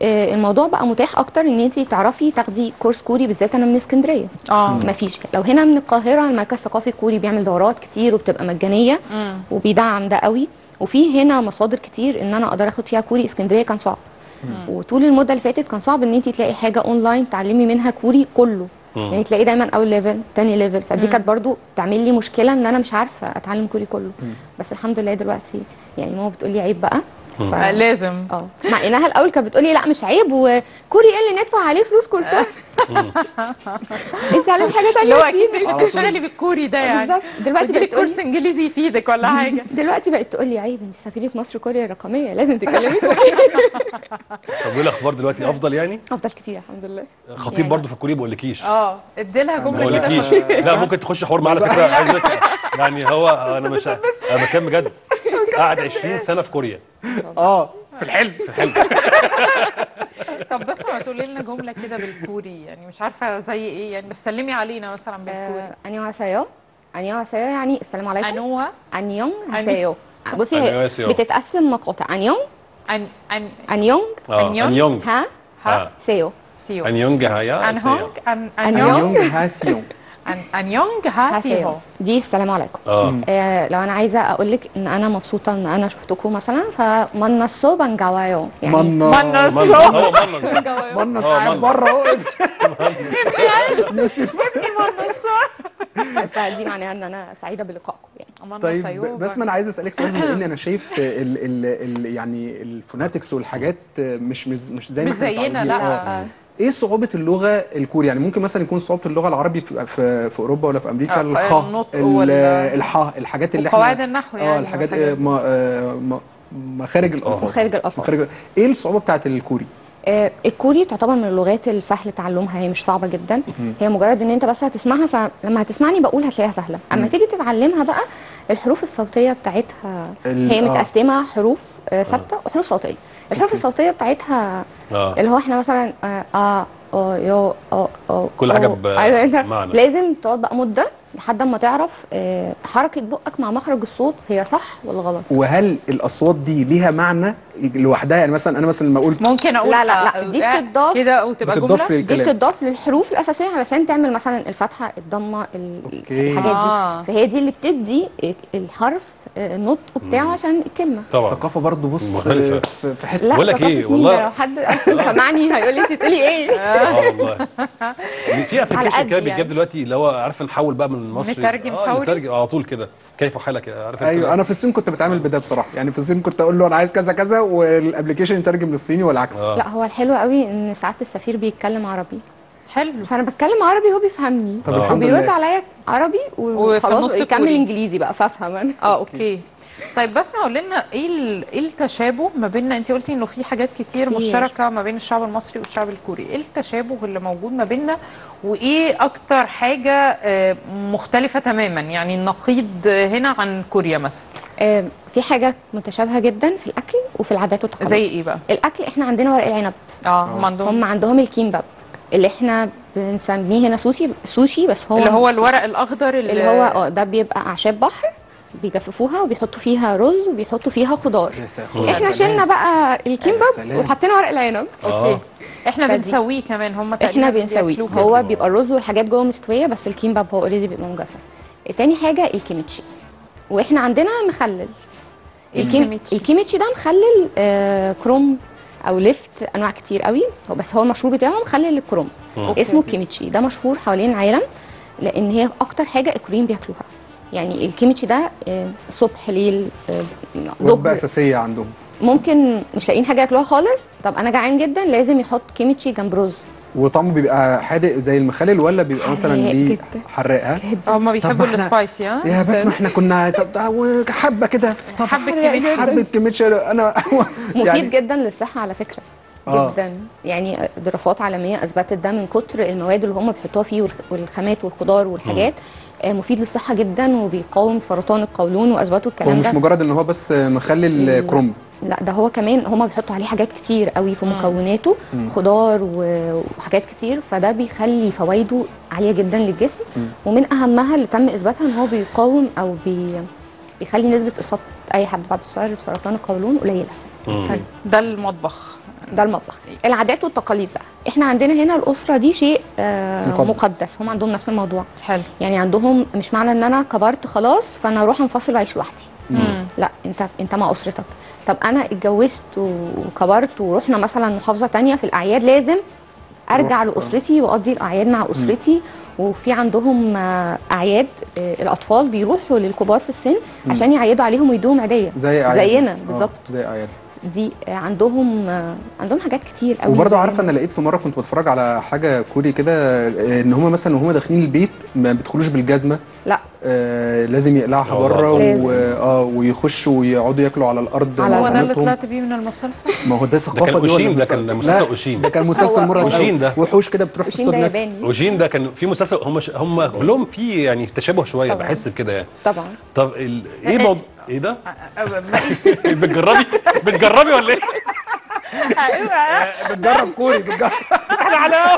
آه، الموضوع بقى متاح اكتر ان انت تعرفي تاخدي كورس كوري بالذات انا من اسكندريه اه مفيش لو هنا من القاهره المركز الثقافي الكوري بيعمل دورات كتير وبتبقى مجانيه مم. وبيدعم ده قوي وفي هنا مصادر كتير ان انا اقدر اخد فيها كوري اسكندريه كان صعب وطول المده اللي فاتت كان صعب ان انت تلاقي حاجه اونلاين تعلمي منها كوري كله مم. يعني تلاقي دايما اول ليفل تاني ليفل فدي كانت برضو تعمل لي مشكله ان انا مش عارفه اتعلم كوري كله بس الحمد لله دلوقتي يعني ماما بتقول لي عيب بقى ف... آه، لازم اه مع انها الاول كانت بتقولي لا مش عيب وكوري ايه اللي ندفع عليه فلوس كورسات انت علمي حاجه اللي تانية هو اكيد مش تفيدك. هتشتغلي بالكوري ده يعني بالظبط دلوقتي ودي بقت تقولي كورس انجليزي يفيدك ولا حاجه دلوقتي بقت تقول لي عيب انت سفيره مصر كوريا الرقميه لازم تتكلمي كوري طب وايه الاخبار دلوقتي افضل يعني افضل كتير الحمد لله خطيب يعني- برضه في الكوري ما بقولكيش اه ادي لها ما جمله كده بقولكيش لا ممكن تخش حوار معانا فكره عايز أقول لك يعني هو انا مش انا بتكلم بجد قاعد 20 سنه في كوريا اه في الحلم في حلم طب بس ما تقولي لنا جمله كده بالكوري يعني مش عارفه زي ايه يعني بس سلمي علينا مثلا بالكوري آه، انيو هاسايو انيو هاسايو يعني السلام عليكم انوها انيونج هاسايو بصي أنيو هي هاسايو. بتتقسم مقاطع انيونج ان ان انيونج اه أنيونج. انيونج ها ها سيو سيو انيونج هايا انهونج ان أنيونج. انيونج يونج هاسيون أن- انيونج ها هاسيو سيهو دي السلام عليكم اه آه لو انا عايزه اقول لك ان انا مبسوطه ان انا شفتكم مثلا فمنصو بنجاوايو يعني منا منص. منص هو منص منا آه، قاعد منص. بره اهو يوسف فدي معناها ان انا سعيده بلقائكم يعني طيب بس ما انا عايز اسالك سؤال بما ان انا شايف ال ال ال يعني الفوناتكس والحاجات مش مش مش زي ما مش احنا زينا، متعودين. لا. آه. ايه صعوبه اللغه الكوري يعني ممكن مثلا يكون صعوبه اللغه العربي في في, في اوروبا ولا في امريكا آه، الخاء النطق ال- وال- الحاء الحاجات اللي وقواعد احنا النحو اه يعني الحاجات والحاجات دي. ما آه، ما- مخارج الالفاظ مخارج الألفاظ. مخارج ايه الصعوبه بتاعت الكوري آه، الكوري تعتبر من اللغات السهل تعلمها هي مش صعبه جدا هي مجرد ان انت بس هتسمعها فلما هتسمعني بقول هتلاقيها سهله اما تيجي تتعلمها بقى الحروف الصوتيه بتاعتها ال- هي آه. متقسمه حروف آه، ثابته وحروف صوتيه الحروف الصوتيه بتاعتها اه اللي هو احنا مثلا اه اه اه يو اه اه كل حاجة آه. ب- عارف انت معنى. لازم تقعد بقى مده لحد ما تعرف آه، حركه بقك مع مخرج الصوت هي صح ولا غلط وهل الاصوات دي ليها معنى لوحدها يعني مثلا انا مثلا لما اقول ممكن اقول لا، لا، لا، دي آه، بتضاف- كده وتبقى بتضاف جمله دي للكلام بتضاف للحروف الاساسيه علشان تعمل مثلا الفتحه الضمه ال- أوكي. الحاجات آه. دي فهي دي اللي بتدي الحرف آه، النطق بتاعه عشان الكلمه طبعا الثقافه برضو بص مختلفة. في- في حته لا بقول لك ثقافة إيه، مين والله- ده؟ لو حد اصلا سمعني هيقول لي انت بتقولي ايه اه والله في ابلكيشن قد كده يعني. بيتجاب دلوقتي اللي هو عارف نحول بقى من مصري نترجم آه فوري؟ نترجم على طول كده كيف حالك عارف أنت؟ ايوه انا في الصين كنت بتعامل بده بصراحه يعني في الصين كنت اقول له انا عايز كذا كذا والابلكيشن يترجم للصيني والعكس آه. لا هو الحلو قوي ان ساعات السفير بيتكلم عربي حلو فانا بتكلم عربي هو بيفهمني طب آه. الحمد وبيرد لله عليا عربي وفي وخلاص النص يكمل كوري. انجليزي بقى فافهم انا اه اوكي طيب بس ما قول لنا ايه ال- ايه التشابه ما بيننا انت قلتي انه في حاجات كتير, كتير. مشتركه ما بين الشعب المصري والشعب الكوري ايه التشابه اللي موجود ما بيننا وايه اكتر حاجه آه، مختلفه تماما يعني النقيض هنا عن كوريا مثلا آه، في حاجه متشابهه جدا في الاكل وفي العادات والتقاليد زي ايه بقى الاكل احنا عندنا ورق العنب اه هم عندهم هم عندهم الكيمباب اللي احنا بنسميه هنا سوشي سوشي بس هو اللي هو الورق الاخضر اللي, اللي هو اه ده بيبقى اعشاب بحر بيجففوها وبيحطوا فيها رز وبيحطوا فيها خضار يا سلام. احنا يا سلام. شلنا بقى يا الكيمباب سلام. وحطينا ورق العنب اوكي احنا فدي- بنسويه كمان هم احنا بنسويه هو بيبقى الرز والحاجات جوه مستويه بس الكيمباب هو اوريدي بيبقى مجفف تاني حاجه الكيميتشي واحنا عندنا مخلل الكيم... الكيميتشي؟ الكيميتشي ده مخلل آه كروم او ليفت انواع كتير قوي هو بس هو المشهور بتاعه مخلل الكروم أوكي. اسمه كيميتشي ده مشهور حوالين العالم لان هي اكتر حاجه الكوريين بياكلوها يعني الكيميتشي ده آه، صبح ليل آه، وجبه ظهر اساسيه عندهم ممكن مش لاقيين حاجه ياكلوها خالص طب انا جعان جدا لازم يحط كيميتشي جنب رز وطعمه بيبقى حادق زي المخلل ولا بيبقى مثلا حراق ليه جدا. حراق ها هم بيحبوا إحنا- السبايسي ها يا بس ما احنا كنا طب ده حبه كده طب حبة كيميتشي. حبه كيميتشي انا مفيد يعني جدا للصحه على فكره آه. جدا يعني دراسات عالميه اثبتت ده من كتر المواد اللي هم بيحطوها فيه والخ- والخامات والخضار والحاجات آه، مفيد للصحه جدا وبيقاوم سرطان القولون واثبتوا هو الكلام مش ده مجرد ان هو بس مخلل ال- كروم لا ده هو كمان هم بيحطوا عليه حاجات كتير قوي في مكوناته خضار و- وحاجات كتير فده بيخلي فوائده عاليه جدا للجسم ومن اهمها اللي تم اثباتها ان هو بيقاوم او بي بيخلي نسبه اصابه اي حد بعد الشهر بسرطان القولون قليله مم. حلو. ده المطبخ ده المطبخ العادات والتقاليد بقى احنا عندنا هنا الاسره دي شيء آه مقدس. مقدس. هم عندهم نفس الموضوع حلو يعني عندهم مش معنى ان انا كبرت خلاص فانا اروح انفصل واعيش لوحدي مم. لا انت انت مع اسرتك طب انا اتجوزت وكبرت ورحنا مثلا محافظه تانية في الاعياد لازم ارجع روح. لاسرتي واقضي الاعياد مع اسرتي وفي عندهم آه، اعياد آه، الاطفال بيروحوا للكبار في السن عشان يعيدوا عليهم ويدوهم عديه زي أعياد. زينا آه، بالظبط زي اعياد دي آه، عندهم آه، عندهم حاجات كتير قوي وبرضه عارفه انا لقيت في مره كنت بتفرج على حاجه كوري كده آه، ان هم مثلا وهم داخلين البيت ما بيدخلوش بالجزمه لا آه لازم يقلعها والله. بره لازم. و... اه ويخشوا ويقعدوا ياكلوا على الارض على مع هو ده اللي مامتهم. طلعت بيه من المسلسل ما هو ده ده ثقافه كان دي ولا اوشين ده مسلسل؟ كان مسلسل لا، اوشين ده كان مسلسل هو مرعب أوشين قوي. ده. وحوش كده بتروح وشين تصطاد ده ناس ياباني اوشين ده كان في مسلسل هم ش... هم كلهم في يعني تشابه شويه طبعاً. بحس بكده يعني طبعا طب ال... ايه إيه- موضوع ايه ده؟ بتجربي بتجربي ولا ايه؟ بتجرب كوري بتجرب احنا على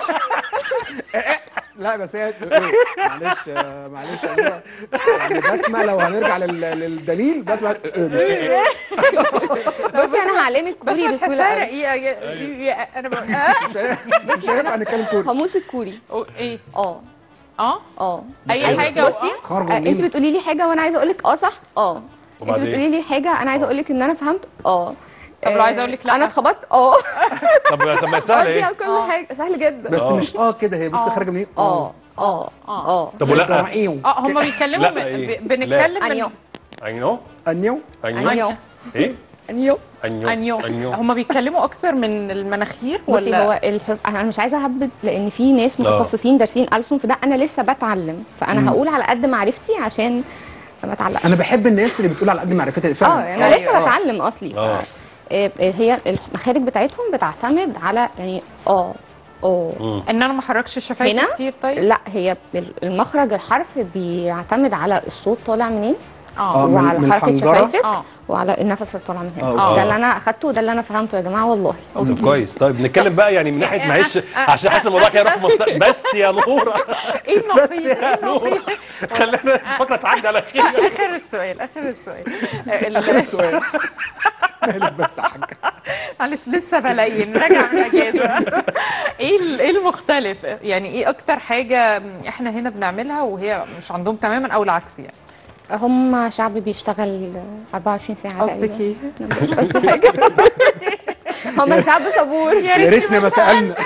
لا بس هي إيه، معلش آه، معلش يا أميرة. يعني بسمه لو هنرجع لل... للدليل بسمه إيه، مش إيه. بصي انا هعلمك بس كوري ما بسهوله تحسها قوي. رقيقه يا- يا- انا بقى آه. مش هي- مش هينفع نتكلم كوري قاموس الكوري أو- ايه اه اه اه اي أيوة. حاجه بصي خرجوا آه انت منين؟ بتقولي لي حاجه وانا عايزه اقول لك اه صح اه انت وبعدين؟ بتقولي لي حاجه انا عايزه اقول لك ان انا فهمت اه طب لو آه، عايزة أقول لك لأ؟ انا اتخبطت اه طب طب ما سهله قصدي ايه؟ على كل حاجه سهل جدا بس آه. مش اه كده هي بصي خارجه منين اه اه اه طب ولا ايه اه هم بيتكلموا لا، ب- إيه؟ ب- بنتكلم انيو من انيو انيو انيو انيو ايه؟ انيو انيو انيو انيو هم بيتكلموا اكتر من المناخير بصي ولا هو الحرف انا مش عايزه اهبد لان في ناس آه. متخصصين دارسين ألسن في ده انا لسه بتعلم فانا هقول على قد معرفتي عشان ما اتعلقش انا بحب الناس اللي بتقول على قد معرفتها اه فعلا انا أيوة. لسه بتعلم اصلي آه. ف- آه، هي المخارج بتاعتهم بتعتمد على يعني اه اه ان انا ما احركش الشفايف هنا؟ كتير طيب لا هي المخرج الحرف بيعتمد على الصوت طالع منين آه، من- وعلى من حركه الحنجرة؟ شفايفك اه وعلى النفس اللي طالع من هنا آه. ده اللي انا اخدته وده اللي انا فهمته يا جماعه والله طب كويس طيب نتكلم بقى يعني من ناحيه معلش عشان حاسس الموضوع كده يروح في منطقه بس يا نور ايه بس النصيب يا نور خلينا الفقره تعدي على خير اخر السؤال اخر السؤال ال- اخر السؤال مالك بس يا حاج معلش لسه بلين راجع من اجازه ايه ال- ايه المختلف يعني ايه اكتر حاجه احنا هنا بنعملها وهي مش عندهم تماما او العكس يعني هم شعب بيشتغل 24 ساعه قصدك تقريبا ايه مش قصدي حاجه هم شعب صبور يا ريتنا ما سالنا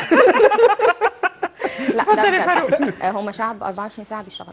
لا اتفضل ده يا بجد. فاروق آه، هم شعب 24 ساعه بيشتغل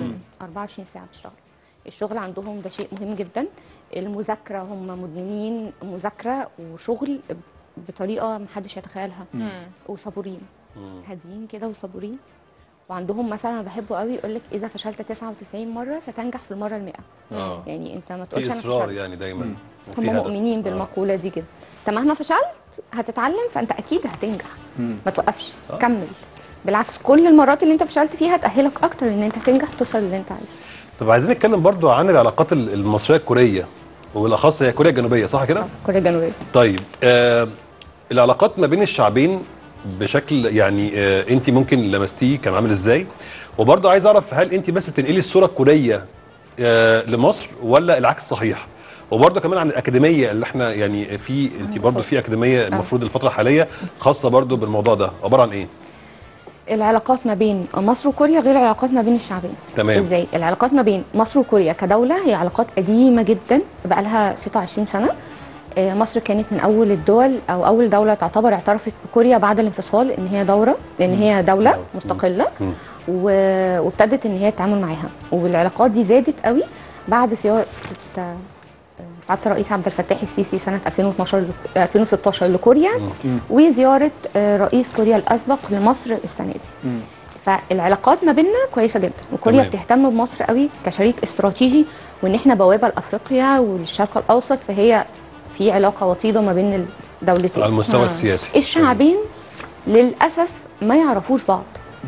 24 ساعه بيشتغل الشغل عندهم ده شيء مهم جدا المذاكره هم مدمنين مذاكره وشغل بطريقه محدش يتخيلها وصبورين هاديين كده وصبورين وعندهم مثلا انا بحبه قوي يقول لك اذا فشلت 99 مره ستنجح في المره ال100 اه يعني انت ما تقولش في انا اصرار فشلت يعني دايما وفي هم هدف. مؤمنين آه. بالمقوله دي جدا انت مهما فشلت هتتعلم فانت اكيد هتنجح ما توقفش كمل بالعكس كل المرات اللي انت فشلت فيها تاهلك اكتر ان انت تنجح توصل اللي انت عايزه طب عايزين نتكلم برضو عن العلاقات ال- المصريه الكوريه وبالاخص هي كوريا الجنوبيه صح كده؟ كوريا الجنوبيه طيب آه العلاقات ما بين الشعبين بشكل يعني آه انت ممكن لمستيه كان عامل ازاي وبرضه عايز اعرف هل انت بس تنقلي الصوره الكوريه آه لمصر ولا العكس صحيح وبرضه كمان عن الاكاديميه اللي احنا يعني في انت برضه في اكاديميه المفروض الفتره الحاليه خاصه برضه بالموضوع ده عباره عن ايه العلاقات ما بين مصر وكوريا غير العلاقات ما بين الشعبين تمام. ازاي العلاقات ما بين مصر وكوريا كدوله هي علاقات قديمه جدا بقى لها 26 سنه آه، مصر كانت من اول الدول او اول دوله تعتبر اعترفت بكوريا بعد الانفصال ان هي دوره ان هي دوله مستقله مم. و- وابتدت ان هي تتعامل معاها والعلاقات دي زادت قوي بعد زياره آه، سعاده الرئيس عبد الفتاح السيسي سنه 2012 ل- 2016 لكوريا وزياره آه، رئيس كوريا الاسبق لمصر السنه دي فالعلاقات ما بيننا كويسه جدا وكوريا تمام. بتهتم بمصر قوي كشريك استراتيجي وان احنا بوابه لافريقيا وللشرق الاوسط فهي في علاقه وطيده ما بين الدولتين على المستوى السياسي الشعبين للاسف ما يعرفوش بعض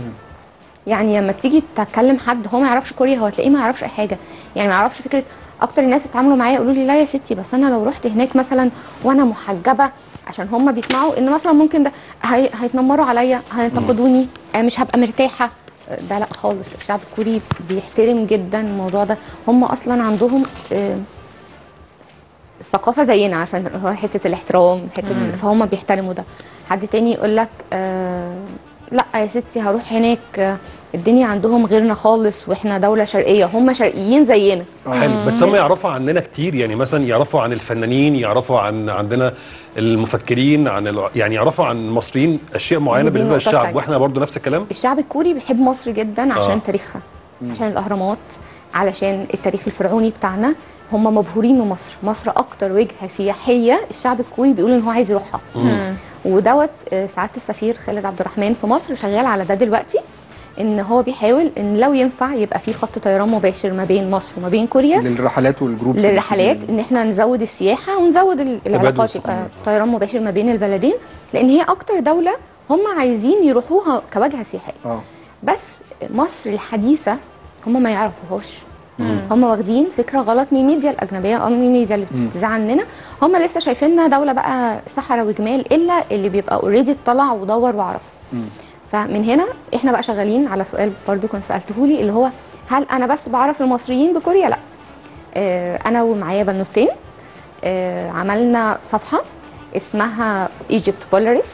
يعني لما تيجي تكلم حد هو ما يعرفش كوريا هو تلاقيه ما يعرفش اي حاجه يعني ما يعرفش فكره اكتر الناس اتعاملوا معايا يقولوا لي لا يا ستي بس انا لو رحت هناك مثلا وانا محجبه عشان هم بيسمعوا ان مثلا ممكن ده هي هيتنمروا عليا هينتقدوني آه، مش هبقى مرتاحه آه، ده لا خالص الشعب الكوري بيحترم جدا الموضوع ده هم اصلا عندهم آه، الثقافه زينا عارفه إن هو حته الاحترام حته فهم بيحترموا ده حد تاني يقول لك آه لا يا ستي هروح هناك آه، الدنيا عندهم غيرنا خالص واحنا دوله شرقيه هم شرقيين زينا حلو بس هم يعرفوا عننا كتير يعني مثلا يعرفوا عن الفنانين يعرفوا عن عندنا المفكرين عن الع... يعني يعرفوا عن المصريين اشياء معينه دي بالنسبه نقطة للشعب تانية. واحنا برضو نفس الكلام الشعب الكوري بيحب مصر جدا عشان آه. تاريخها عشان الاهرامات علشان التاريخ الفرعوني بتاعنا هم مبهورين من مصر مصر اكتر وجهه سياحيه الشعب الكوري بيقول ان هو عايز يروحها ودوت آه، سعاده السفير خالد عبد الرحمن في مصر شغال على ده دلوقتي ان هو بيحاول ان لو ينفع يبقى في خط طيران مباشر ما بين مصر وما بين كوريا للرحلات والجروبس اللي للرحلات بتيجي. ان احنا نزود السياحه ونزود ال- العلاقات الثقافي. يبقى طيران مباشر ما بين البلدين لان هي اكتر دوله هم عايزين يروحوها كوجهه سياحيه اه بس مصر الحديثه هم ما يعرفوهاش هم واخدين فكره غلط من الميديا الاجنبيه او من الميديا اللي بتذاع عننا هم لسه شايفيننا دوله بقى صحراء وجمال الا اللي بيبقى اوريدي اطلع ودور وعرف فمن هنا احنا بقى شغالين على سؤال برضو كنت سالته لي اللي هو هل انا بس بعرف المصريين بكوريا لا آه، انا ومعايا بنوتين آه، عملنا صفحه اسمها ايجيبت بولاريس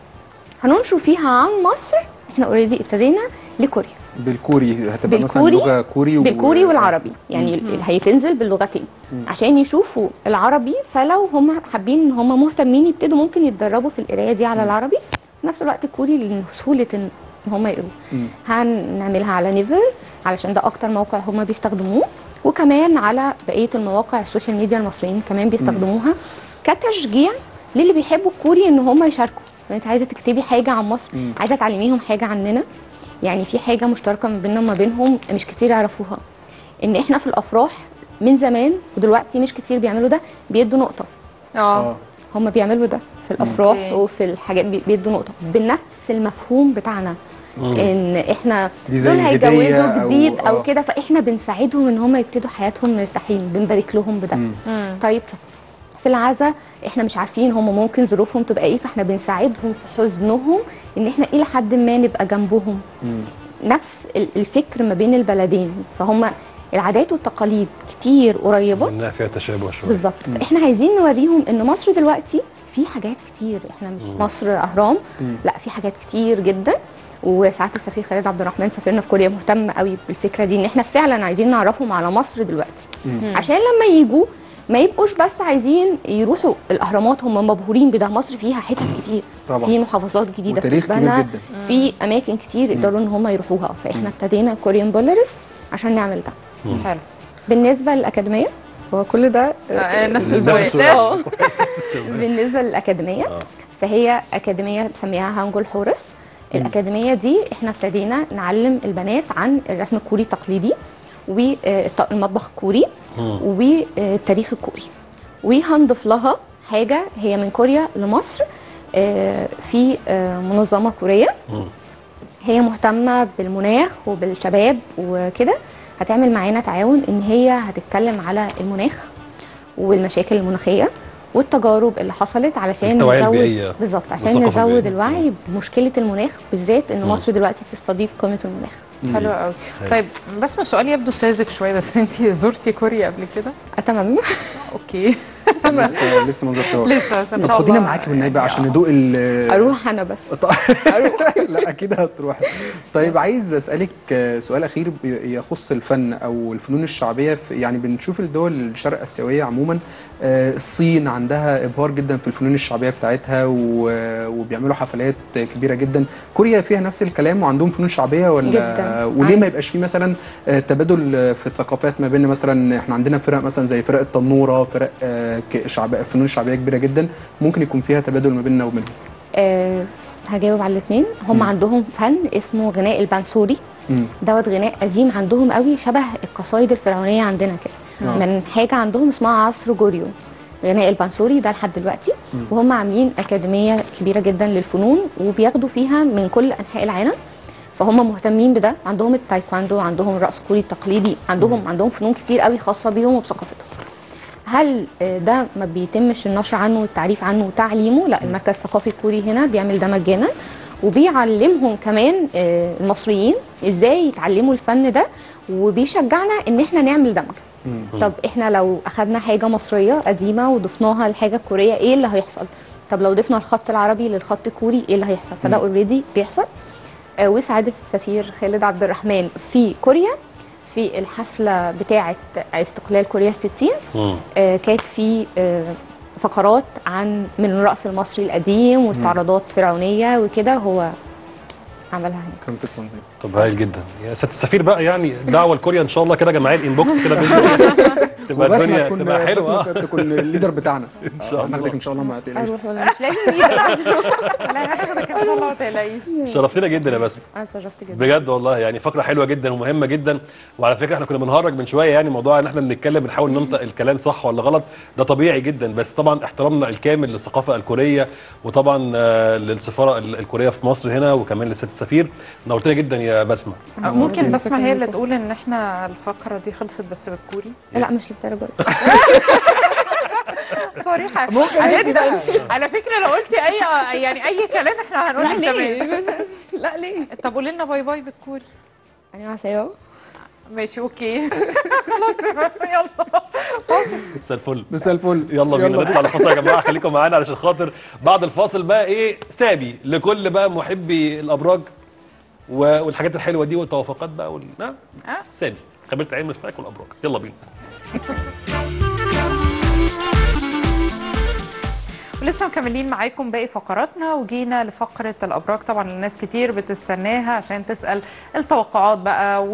هننشر فيها عن مصر احنا اوريدي ابتدينا لكوريا بالكوري هتبقى مثلا بالكوري لغه كوري و- بالكوري والعربي يعني ال- هيتنزل باللغتين عشان يشوفوا العربي فلو هم حابين ان هم مهتمين يبتدوا ممكن يتدربوا في القرايه دي على العربي في نفس الوقت الكوري لسهوله ان هم يقروا هنعملها على نيفر علشان ده اكتر موقع هم بيستخدموه وكمان على بقيه المواقع السوشيال ميديا المصريين كمان بيستخدموها كتشجيع للي بيحبوا الكوري ان هم يشاركوا لو انت عايزه تكتبي حاجه عن مصر عايزه تعلميهم حاجه عننا يعني في حاجه مشتركه ما بيننا وما بينهم مش كتير يعرفوها ان احنا في الافراح من زمان ودلوقتي مش كتير بيعملوا ده بيدوا نقطه اه هم بيعملوا ده في الافراح أوكي. وفي الحاجات بي- بيدوا نقطه بنفس المفهوم بتاعنا ان احنا دي زي دول هدية هيجوزوا أو- جديد او, آه. كده فاحنا بنساعدهم ان هم يبتدوا حياتهم مرتاحين بنبارك لهم بده طيب في العزا احنا مش عارفين هم ممكن ظروفهم تبقى ايه فاحنا بنساعدهم في حزنهم ان احنا الى حد ما نبقى جنبهم نفس ال- الفكر ما بين البلدين فهم العادات والتقاليد كتير قريبه انها فيها تشابه شويه بالظبط فاحنا عايزين نوريهم ان مصر دلوقتي في حاجات كتير احنا مش مصر اهرام لا في حاجات كتير جدا وساعات السفير خالد عبد الرحمن سفيرنا في كوريا مهتم قوي بالفكره دي ان احنا فعلا عايزين نعرفهم على مصر دلوقتي عشان لما يجوا ما يبقوش بس عايزين يروحوا الاهرامات هم مبهورين بده مصر فيها حتت كتير طبعا. في محافظات جديده وتاريخ كبير بتتبنى جدا. في اماكن كتير يقدروا ان هم يروحوها فاحنا ابتدينا كوريان بولاريس عشان نعمل ده حلو بالنسبه للاكاديميه هو كل ده آه، نفس بالنسبة السؤال للسؤال. اه بالنسبه للاكاديميه فهي اكاديميه بسميها هانجول حورس الاكاديميه دي احنا ابتدينا نعلم البنات عن الرسم الكوري التقليدي والمطبخ الكوري والتاريخ الكوري وهنضيف لها حاجه هي من كوريا لمصر آه، في آه، منظمه كوريه هي مهتمه بالمناخ وبالشباب وكده هتعمل معانا تعاون ان هي هتتكلم على المناخ والمشاكل المناخيه والتجارب اللي حصلت علشان التوعية نزود البيئية بالظبط عشان والثقافة نزود البيئية. الوعي بمشكله المناخ بالذات ان مصر دلوقتي بتستضيف قمه المناخ حلو قوي طيب بس السؤال يبدو ساذج شويه بس انت زرتي كوريا قبل كده اتمنى اوكي لسه لسه ما زرتهاش لسه بس ان طب شاء الله خدينا معاكي بالنبي عشان ندوق ال اروح انا بس لا اكيد هتروح طيب عايز اسالك آه، سؤال اخير بي- يخص الفن او الفنون الشعبيه في- يعني بنشوف الدول الشرق اسيويه عموما آه، الصين عندها ابهار جدا في الفنون الشعبيه بتاعتها و- وبيعملوا حفلات كبيره جدا كوريا فيها نفس الكلام وعندهم فنون شعبيه ولا جداً. وليه عندي. ما يبقاش في مثلا آه، تبادل آه، في الثقافات ما بين مثلا احنا عندنا فرق مثلا زي فرق التنوره فرق آه، ك- شعبيه فنون شعبيه كبيره جدا ممكن يكون فيها تبادل ما بيننا وبينهم أه هجاوب على الاثنين هم عندهم فن اسمه غناء البنسوري مم. دوت غناء قديم عندهم قوي شبه القصايد الفرعونيه عندنا كده آه. من حاجه عندهم اسمها عصر جوريو غناء البنسوري ده لحد دلوقتي وهم عاملين اكاديميه كبيره جدا للفنون وبياخدوا فيها من كل انحاء العالم فهم مهتمين بده عندهم التايكواندو عندهم الرقص الكوري التقليدي عندهم عندهم فنون كتير قوي خاصه بيهم وبثقافتهم هل آه، ده ما بيتمش النشر عنه والتعريف عنه وتعليمه لا المركز الثقافي الكوري هنا بيعمل ده مجانا وبيعلمهم كمان آه، المصريين ازاي يتعلموا الفن ده وبيشجعنا ان احنا نعمل دمج طب احنا لو اخدنا حاجه مصريه قديمه وضفناها لحاجه كوريه ايه اللي هيحصل طب لو ضفنا الخط العربي للخط الكوري ايه اللي هيحصل فده اوريدي بيحصل آه، وسعاده السفير خالد عبد الرحمن في كوريا في الحفله بتاعه استقلال كوريا الستين مم. آه، كانت في آه، فقرات عن من الرقص المصري القديم واستعراضات فرعونيه وكده هو عملها هناك كان في التنظيم طب هايل جدا يا سياده السفير بقى يعني دعوه لكوريا ان شاء الله كده جمعيه الانبوكس كده بإذن الله. تبقى وبسمة الدنيا تكون تبقى حلوه بسمة تكون الليدر بتاعنا إن شاء الله. هناخدك ان شاء الله ما تقلقش اروح ولا مش لازم يقدر لا هاخدك ان شاء الله ما تقلقيش شرفتنا جدا يا بسمه انا اتشرفت جدا بجد والله يعني فقره حلوه جدا ومهمه جدا وعلى فكره احنا كنا بنهرج من شويه يعني موضوع ان احنا بنتكلم بنحاول ننطق الكلام صح ولا غلط ده طبيعي جدا بس طبعا احترامنا الكامل للثقافه الكوريه وطبعا آه، للسفاره ال- الكوريه في مصر هنا وكمان لسياده السفير نورتنا جدا يا بسمه ممكن بسمة هي اللي شكراً. تقول ان احنا الفقره دي خلصت بس بالكوري لا مش للدرجه دي صريحه ممكن على انت فكرة- بقى. على فكره لو قلتي اي يعني اي كلام احنا هنقول لا لك تمام ليه لا ليه طب قولي لنا باي باي بالكوري يعني عسايو ماشي اوكي خلاص يلا فاصل مساء الفل مساء الفل يلا بينا نطلع الفاصل يا جماعه خليكم معانا علشان خاطر بعد الفاصل بقى ايه سابي لكل بقى محبي الابراج و- والحاجات الحلوه دي والتوافقات بقى وال... آه. آه. سابي خبيره علم الفلك والابراج يلا بينا ولسه مكملين معاكم باقي فقراتنا وجينا لفقرة الأبراج طبعا الناس كتير بتستناها عشان تسأل التوقعات بقى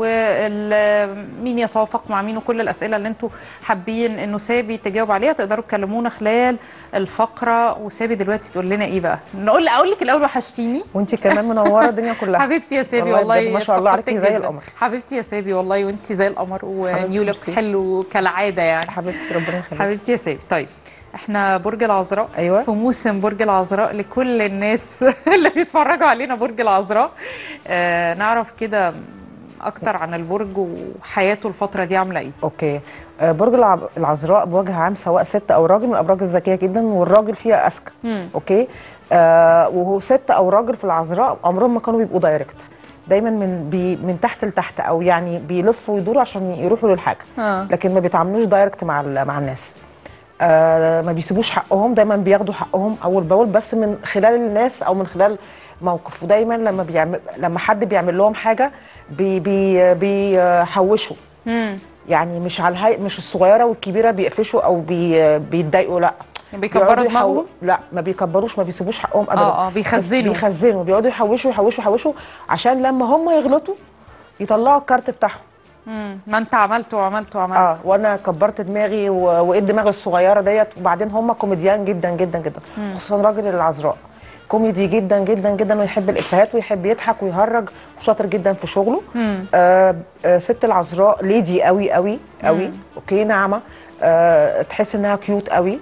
ومين يتوافق مع مين وكل الأسئلة اللي انتوا حابين انه سابي تجاوب عليها تقدروا تكلمونا خلال الفقرة وسابي دلوقتي تقول لنا ايه بقى نقول أقول لك الأول وحشتيني وانت كمان منوره الدنيا كلها حبيبتي يا سابي والله والله بجد ما شاء الله افتقدتك عليكي زي جداً. القمر. حبيبتي يا سابي والله وانت زي القمر ونيو لوك ميرسي. حلو كالعادة يعني حبيبتي ربنا يخليك حبيبتي يا سابي طيب احنا برج العذراء أيوة. في موسم برج العذراء لكل الناس اللي بيتفرجوا علينا برج العذراء آه نعرف كده اكتر عن البرج وحياته الفتره دي عامله ايه اوكي آه، برج الع- العذراء بوجه عام سواء ست او راجل من الابراج الذكيه جدا والراجل فيها اذكى اوكي آه وهو ست او راجل في العذراء عمرهم ما كانوا بيبقوا دايركت دايما من بي من تحت لتحت او يعني بيلفوا ويدوروا عشان يروحوا للحاجه آه. لكن ما بيتعاملوش دايركت مع ال- مع الناس آه ما بيسيبوش حقهم دايما بياخدوا حقهم اول باول بس من خلال الناس او من خلال موقف ودايما لما بيعمل لما حد بيعمل لهم حاجه بي بي بيحوشوا يعني مش على الهي... مش الصغيره والكبيره بيقفشوا او بي... بيتضايقوا لا بيكبروا بيقعدوا يحو- دماغهم؟ لا ما بيكبروش ما بيسيبوش حقهم ابدا اه اه بيخزنوا بس بيخزنوا بيقعدوا يحوشوا يحوشوا يحوشوا عشان لما هم يغلطوا يطلعوا الكارت بتاعهم مم. ما انت عملت وعملت وعملت اه وانا كبرت دماغي و... وايه الدماغ الصغيره ديت وبعدين هم كوميديان جدا جدا جدا خصوصا راجل العذراء كوميدي جدا جدا جدا ويحب الافيهات ويحب يضحك ويهرج وشاطر جدا في شغله آه آه ست العذراء ليدي قوي قوي قوي اوكي ناعمه آه تحس انها كيوت قوي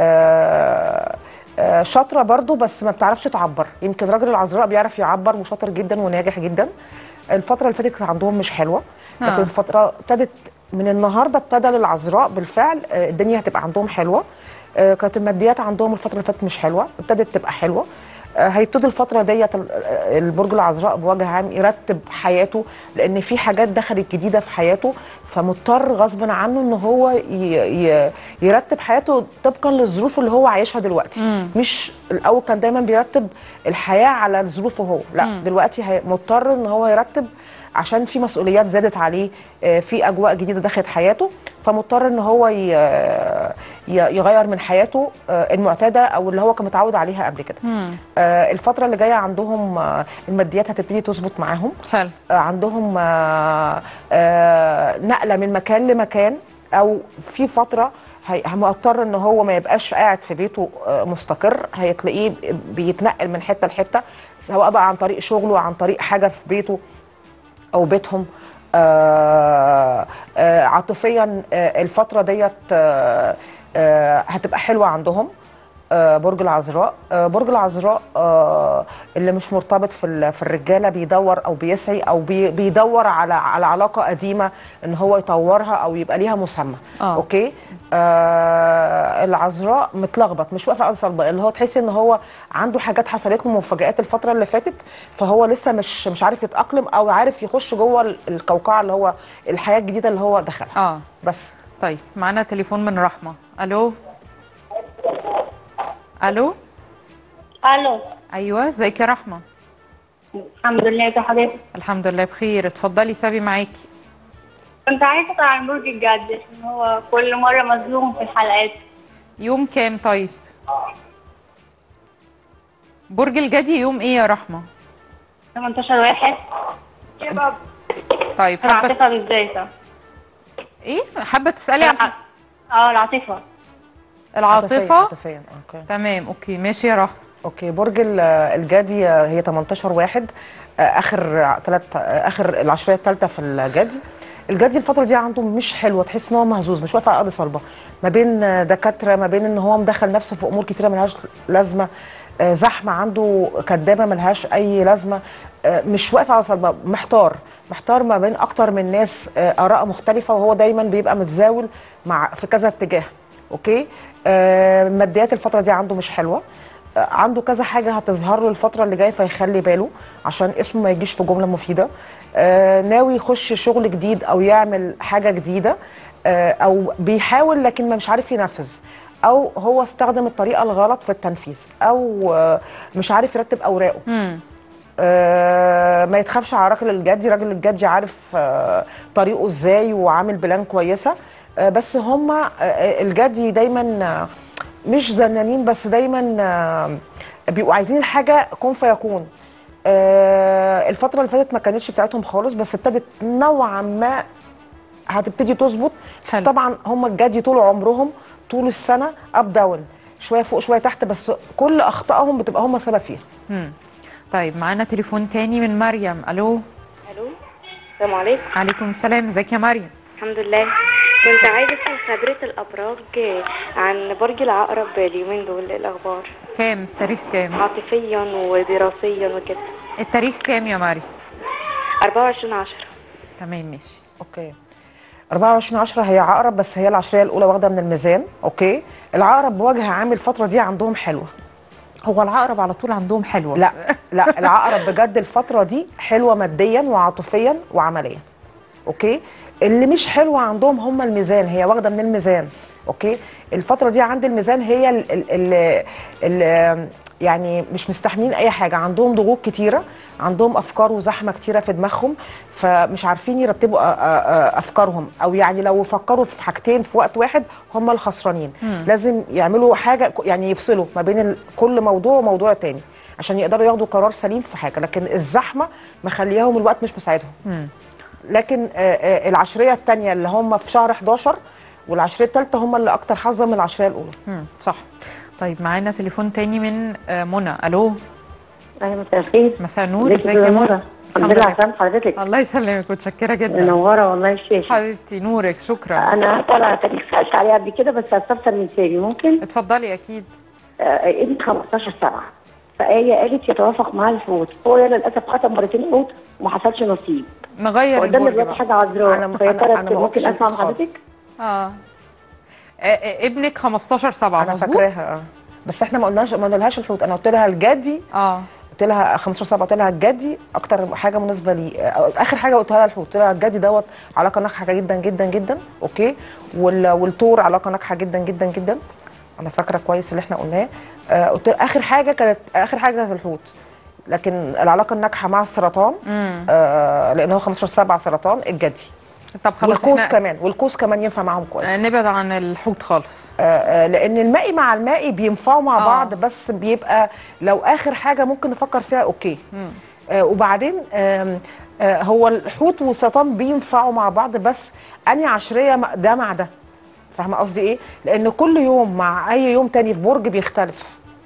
آه آه شاطره برضو بس ما بتعرفش تعبر يمكن راجل العذراء بيعرف يعبر وشاطر جدا وناجح جدا الفتره اللي فاتت كان عندهم مش حلوه لكن آه. الفتره ابتدت من النهارده ابتدى للعذراء بالفعل آه، الدنيا هتبقى عندهم حلوه آه، كانت الماديات عندهم الفتره اللي فاتت مش حلوه ابتدت تبقى حلوه آه، هيبتدي الفتره ديت ال- آه، البرج العذراء بوجه عام يرتب حياته لان في حاجات دخلت جديده في حياته فمضطر غصبا عنه ان هو ي- ي- يرتب حياته طبقا للظروف اللي هو عايشها دلوقتي مش الاول كان دايما بيرتب الحياه على ظروفه هو لا دلوقتي هي- مضطر ان هو يرتب عشان في مسؤوليات زادت عليه آه، في اجواء جديده دخلت حياته فمضطر ان هو ي- ي- يغير من حياته آه، المعتاده او اللي هو كان متعود عليها قبل كده آه، الفتره اللي جايه عندهم آه، الماديات هتبتدي تظبط معاهم حلو آه، عندهم آه، آه، نقله من مكان لمكان او في فتره هي- مضطر ان هو ما يبقاش قاعد في بيته آه، مستقر هتلاقيه بيتنقل من حته لحته سواء بقى عن طريق شغله عن طريق حاجه في بيته او بيتهم آه آه عاطفيا آه الفتره ديت آه آه هتبقى حلوه عندهم آه برج العذراء آه برج العذراء آه اللي مش مرتبط في ال- في الرجاله بيدور او بيسعي او بي بيدور على على علاقه قديمه ان هو يطورها او يبقى ليها مسمى آه. اوكي آه العذراء متلخبط مش واقف على صلبه اللي هو تحسي ان هو عنده حاجات حصلت له مفاجآت الفتره اللي فاتت فهو لسه مش مش عارف يتاقلم او عارف يخش جوه ال- القوقعه اللي هو الحياه الجديده اللي هو دخلها اه بس طيب معانا تليفون من رحمه الو الو الو ايوه ازيك يا رحمه الحمد لله يا حضرتك الحمد لله بخير اتفضلي سابي معاكي كنت عايزه اسال عن برج الجد عشان هو كل مره مظلوم في الحلقات يوم كام طيب برج الجدي يوم ايه يا رحمه 18 واحد يا بابا طيب حابه العاطفه ازاي صح؟ ايه حابه تسالي عن اه العاطفه العاطفه عاطفيا اوكي تمام اوكي ماشي يا رحمه اوكي برج ال- الجدي آه، هي 18 واحد آه، اخر ثلاث اخر العشريه الثالثه في الجدي الجدي الفتره دي عنده مش حلوه تحس ان هو مهزوز مش واقف على ارض صلبه ما بين آه، دكاتره ما بين ان هو مدخل نفسه في امور كتيره ملهاش لازمه آه، زحمه عنده كدابه ملهاش اي لازمه آه، مش واقف على صلبه محتار محتار ما بين اكتر من ناس آه، اراء مختلفه وهو دايما بيبقى متزاول مع في كذا اتجاه اوكي آه، ماديات الفتره دي عنده مش حلوه آه، عنده كذا حاجه هتظهر له الفتره اللي جايه فيخلي باله عشان اسمه ما يجيش في جمله مفيده آه، ناوي يخش شغل جديد او يعمل حاجه جديده آه، او بيحاول لكن ما مش عارف ينفذ او هو استخدم الطريقه الغلط في التنفيذ او آه، مش عارف يرتب اوراقه امم آه، ما يتخافش على راجل الجدي راجل الجدي عارف آه، طريقه ازاي وعامل بلان كويسه آه، بس هما آه، الجدي دايما آه، مش زنانين بس دايما آه، بيبقوا عايزين الحاجه كن فيكون آه، الفتره اللي فاتت ما كانتش بتاعتهم خالص بس ابتدت نوعا ما هتبتدي تظبط بس حلو. طبعا هم الجدي طول عمرهم طول السنه اب داون شويه فوق شويه تحت بس كل اخطائهم بتبقى هم سبب فيها امم طيب معانا تليفون تاني من مريم الو الو السلام عليكم عليكم السلام ازيك يا مريم الحمد لله كنت عايزه اسال خبره الابراج عن برج العقرب اليومين دول إيه الاخبار كام تاريخ كام عاطفيا ودراسيا وكده التاريخ كام يا مريم 24 10 تمام ماشي اوكي 24 10 هي عقرب بس هي العشريه الاولى واخده من الميزان اوكي العقرب بوجه عام الفتره دي عندهم حلوه هو العقرب على طول عندهم حلوه لا لا العقرب بجد الفتره دي حلوه ماديا وعاطفيا وعمليا اوكي اللي مش حلوه عندهم هم الميزان هي واخده من الميزان اوكي الفتره دي عند الميزان هي ال ال ال ال يعني مش مستحملين اي حاجه عندهم ضغوط كتيره عندهم افكار وزحمه كتيره في دماغهم فمش عارفين يرتبوا أ- أ- أ- افكارهم او يعني لو فكروا في حاجتين في وقت واحد هم الخسرانين لازم يعملوا حاجه يعني يفصلوا ما بين ال- كل موضوع وموضوع تاني عشان يقدروا ياخدوا قرار سليم في حاجه لكن الزحمه مخلياهم الوقت مش مساعدهم لكن آه، آه، العشريه الثانيه اللي هم في شهر 11 والعشريه الثالثه هم اللي اكتر حظا من العشريه الاولى مم. صح طيب معانا تليفون تاني من آه، منى الو اهلا مساء الخير مساء النور ازيك ازيك يا يا منى نورة الحمد لله عشان حضرتك الله يسلمك متشكره جدا منوره والله الشاشه حبيبتي نورك شكرا انا طالعه تاريخ سالت عليه قبل كده بس هستفسر من سامي ممكن اتفضلي اكيد آه ابني 15 سنه فهي قالت يتوافق معاه الحوت هو للاسف ختم مرتين حوت وما حصلش نصيب نغير قدام البرج دلوقتي بقى حاجه عذراء أنا- فيا أنا- ترى أنا ما ممكن قلتش اسمع من خالص. حضرتك اه آه، آه، ابنك 15 7 انا مظبوط فاكراها اه بس احنا ما قلناش ما قلنالهاش الحوت انا قلت لها الجدي اه قلت لها 15 7 قلت لها الجدي اكتر حاجه مناسبه لي آه، اخر حاجه قلتها لها الحوت قلت لها الجدي دوت علاقه ناجحه جدا جدا جدا اوكي وال- والثور علاقه ناجحه جدا جدا جدا انا فاكره كويس اللي احنا قلناه آه، قلت لها اخر حاجه كانت اخر حاجه كانت الحوت لكن العلاقه الناجحه مع السرطان آه لان هو 15 7 سرطان الجدي طب خلاص والقوس احنا كمان والقوس كمان ينفع معاهم كويس آه، نبعد عن الحوت خالص آه، آه، لان المائي مع المائي بينفعوا مع آه. بعض بس بيبقى لو اخر حاجه ممكن نفكر فيها اوكي آه وبعدين آم، آه هو الحوت والسرطان بينفعوا مع بعض بس اني عشريه مع- ده مع ده فاهمه قصدي ايه لان كل يوم مع اي يوم تاني في برج بيختلف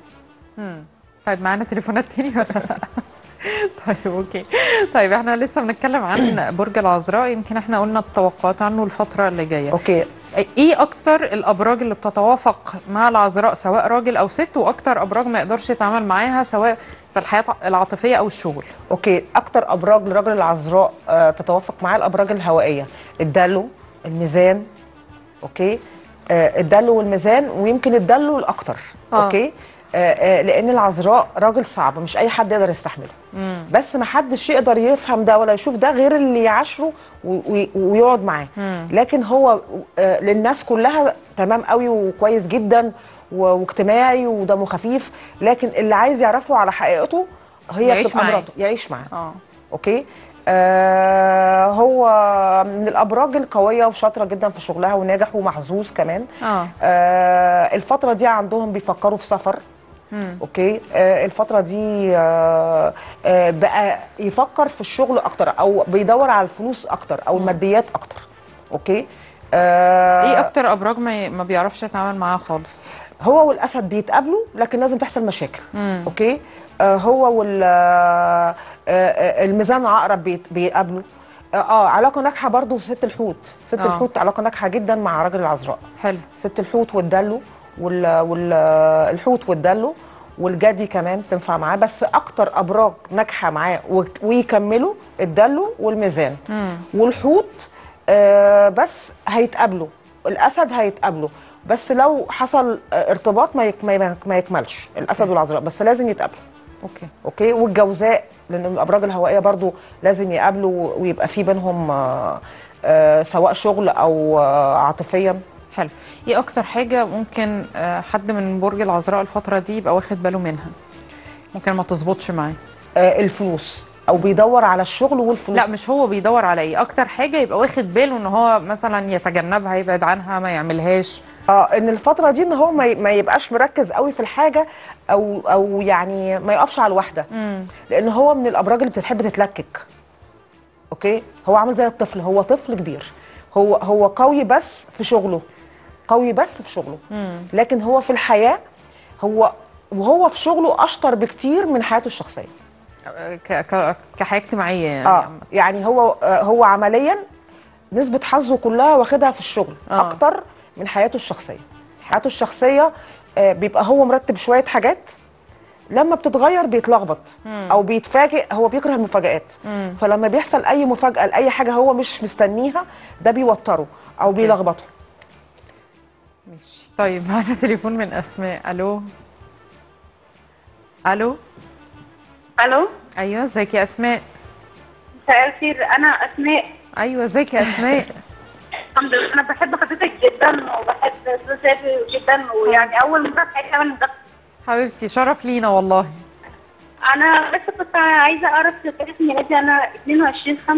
طيب معانا تليفونات تاني ولا لا؟ طيب اوكي طيب احنا لسه بنتكلم عن برج العذراء يمكن احنا قلنا التوقعات عنه الفتره اللي جايه اوكي ايه اكتر الابراج اللي بتتوافق مع العذراء سواء راجل او ست واكتر ابراج ما يقدرش يتعامل معاها سواء في الحياه العاطفيه او الشغل اوكي اكتر ابراج لرجل العذراء آه تتوافق معاه الابراج الهوائيه الدلو الميزان اوكي آه الدلو والميزان ويمكن الدلو الاكتر آه. اوكي آه آه لان العذراء راجل صعب مش اي حد يقدر يستحمله امم بس ما حدش يقدر يفهم ده ولا يشوف ده غير اللي يعاشره و- و- ويقعد معاه لكن هو آه، للناس كلها تمام قوي وكويس جدا و- واجتماعي ودمه خفيف لكن اللي عايز يعرفه على حقيقته هي يعيش بتبقى معاه. مراته يعيش معاه اه اوكي آه هو من الابراج القويه وشاطره جدا في شغلها وناجح ومحظوظ كمان اه آه الفتره دي عندهم بيفكروا في سفر مم. اوكي آه الفتره دي آه آه بقى يفكر في الشغل اكتر او بيدور على الفلوس اكتر او الماديات اكتر اوكي آه ايه اكتر ابراج ما, ما بيعرفش يتعامل معاها خالص هو والاسد بيتقابلوا لكن لازم تحصل مشاكل مم. اوكي آه هو وال آه آه الميزان عقرب بيت- بيقابلوا اه آه، علاقه ناجحه برضو ست الحوت ست آه. الحوت علاقه ناجحه جدا مع راجل العذراء حلو ست الحوت والدلو وال والحوت والدلو والجدي كمان تنفع معاه بس اكتر ابراج ناجحه معاه و- ويكملوا الدلو والميزان مم. والحوت آه بس هيتقابلوا الاسد هيتقابلوا بس لو حصل آه، ارتباط ما يك- ما يك- ما يكملش الاسد والعذراء بس لازم يتقابلوا اوكي اوكي والجوزاء لان الابراج الهوائيه برضو لازم يقابلوا ويبقى في بينهم آه، آه، سواء شغل او آه، عاطفيا حلو ايه اكتر حاجه ممكن آه، حد من برج العذراء الفتره دي يبقى واخد باله منها ممكن ما تظبطش معاه آه، الفلوس او بيدور على الشغل والفلوس لا مش هو بيدور على ايه اكتر حاجه يبقى واخد باله ان هو مثلا يتجنبها يبعد عنها ما يعملهاش اه ان الفتره دي ان هو ما ي- ما يبقاش مركز قوي في الحاجه او او يعني ما يقفش على الواحده مم. لان هو من الابراج اللي بتحب تتلكك اوكي هو عامل زي الطفل هو طفل كبير هو هو قوي بس في شغله قوي بس في شغله مم. لكن هو في الحياه هو وهو في شغله اشطر بكتير من حياته الشخصيه ك... ك... كحياه اجتماعيه يعني اه يعني هو آه هو عمليا نسبه حظه كلها واخدها في الشغل آه. آه. اكتر من حياته الشخصيه حياته الشخصيه آه بيبقى هو مرتب شويه حاجات لما بتتغير بيتلخبط او بيتفاجئ هو بيكره المفاجآت مم. فلما بيحصل اي مفاجاه لاي حاجه هو مش مستنيها ده بيوتره او بيلخبطه ماشي طيب معانا تليفون من اسماء الو الو الو ايوه ازيك يا اسماء مساء الخير انا اسماء ايوه ازيك يا اسماء الحمد لله انا بحب حضرتك جدا وبحب استاذ جدا ويعني اول مره في حياتي اعمل ده حبيبتي شرف لينا والله انا بس كنت عايزه اعرف تاريخ ميلادي انا 22 5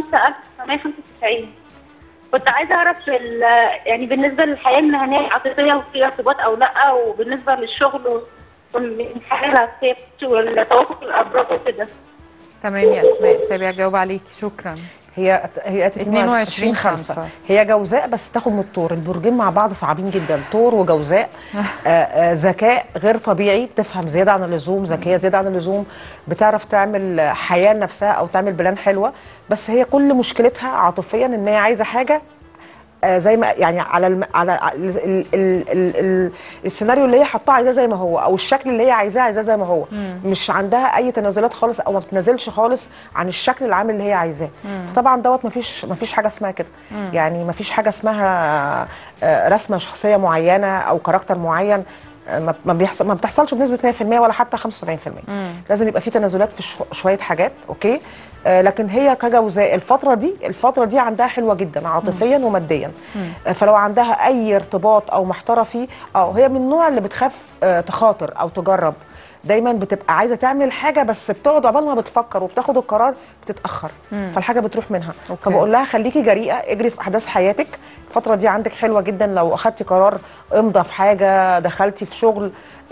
1995 كنت عايزه اعرف ال- يعني بالنسبه للحياه المهنيه العاطفيه وفي ارتباط او لا وبالنسبه للشغل والحياه العاطفيه والتوافق الابراج وكده تمام يا اسماء سابع جاوب عليكي شكرا هي هي 22 خمسة خمسة. هي جوزاء بس تاخد من الطور البرجين مع بعض صعبين جدا طور وجوزاء آه، آه، ذكاء غير طبيعي بتفهم زياده عن اللزوم ذكيه زياده عن اللزوم بتعرف تعمل آه، حياه لنفسها او تعمل بلان حلوه بس هي كل مشكلتها عاطفيا ان هي عايزه حاجه آه، زي ما يعني على الم... على ال... ال... ال... ال... ال... السيناريو اللي هي حاطاه عايزاه زي ما هو او الشكل اللي هي عايزاه عايزاه زي ما هو مم. مش عندها اي تنازلات خالص او ما بتنازلش خالص عن الشكل العام اللي هي عايزاه مم. طبعا دوت مفيش مفيش حاجه اسمها كده مم. يعني مفيش حاجه اسمها آه، رسمه شخصيه معينه او كاركتر معين آه، ما ما بيحصل ما بتحصلش بنسبه 100% ولا حتى 75% مم. لازم يبقى في تنازلات في شو- شويه حاجات اوكي آه، لكن هي كجوزاء الفتره دي الفتره دي عندها حلوه جدا عاطفيا وماديا آه، فلو عندها اي ارتباط او محتاره فيه اه هي من النوع اللي بتخاف آه، تخاطر او تجرب دايما بتبقى عايزه تعمل حاجه بس بتقعد عقبال ما بتفكر وبتاخد القرار بتتاخر مم. فالحاجه بتروح منها أوكي. فبقول لها خليكي جريئه اجري في احداث حياتك الفتره دي عندك حلوه جدا لو اخدتي قرار امضى في حاجه دخلتي في شغل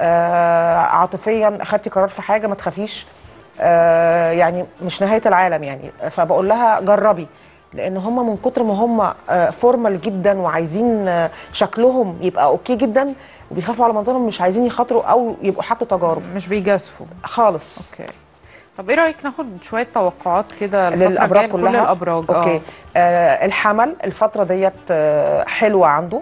آه عاطفيا اخدتي قرار في حاجه ما تخافيش آه يعني مش نهايه العالم يعني فبقول لها جربي لان هم من كتر ما هم آه فورمال جدا وعايزين آه شكلهم يبقى اوكي جدا وبيخافوا على منظرهم مش عايزين يخاطروا او يبقوا حاطوا تجارب مش بيجازفوا خالص اوكي طب ايه رايك ناخد شويه توقعات كده الفتره للابراج الجايه كلها لكل الابراج اوكي آه الحمل الفتره ديت آه حلوه عنده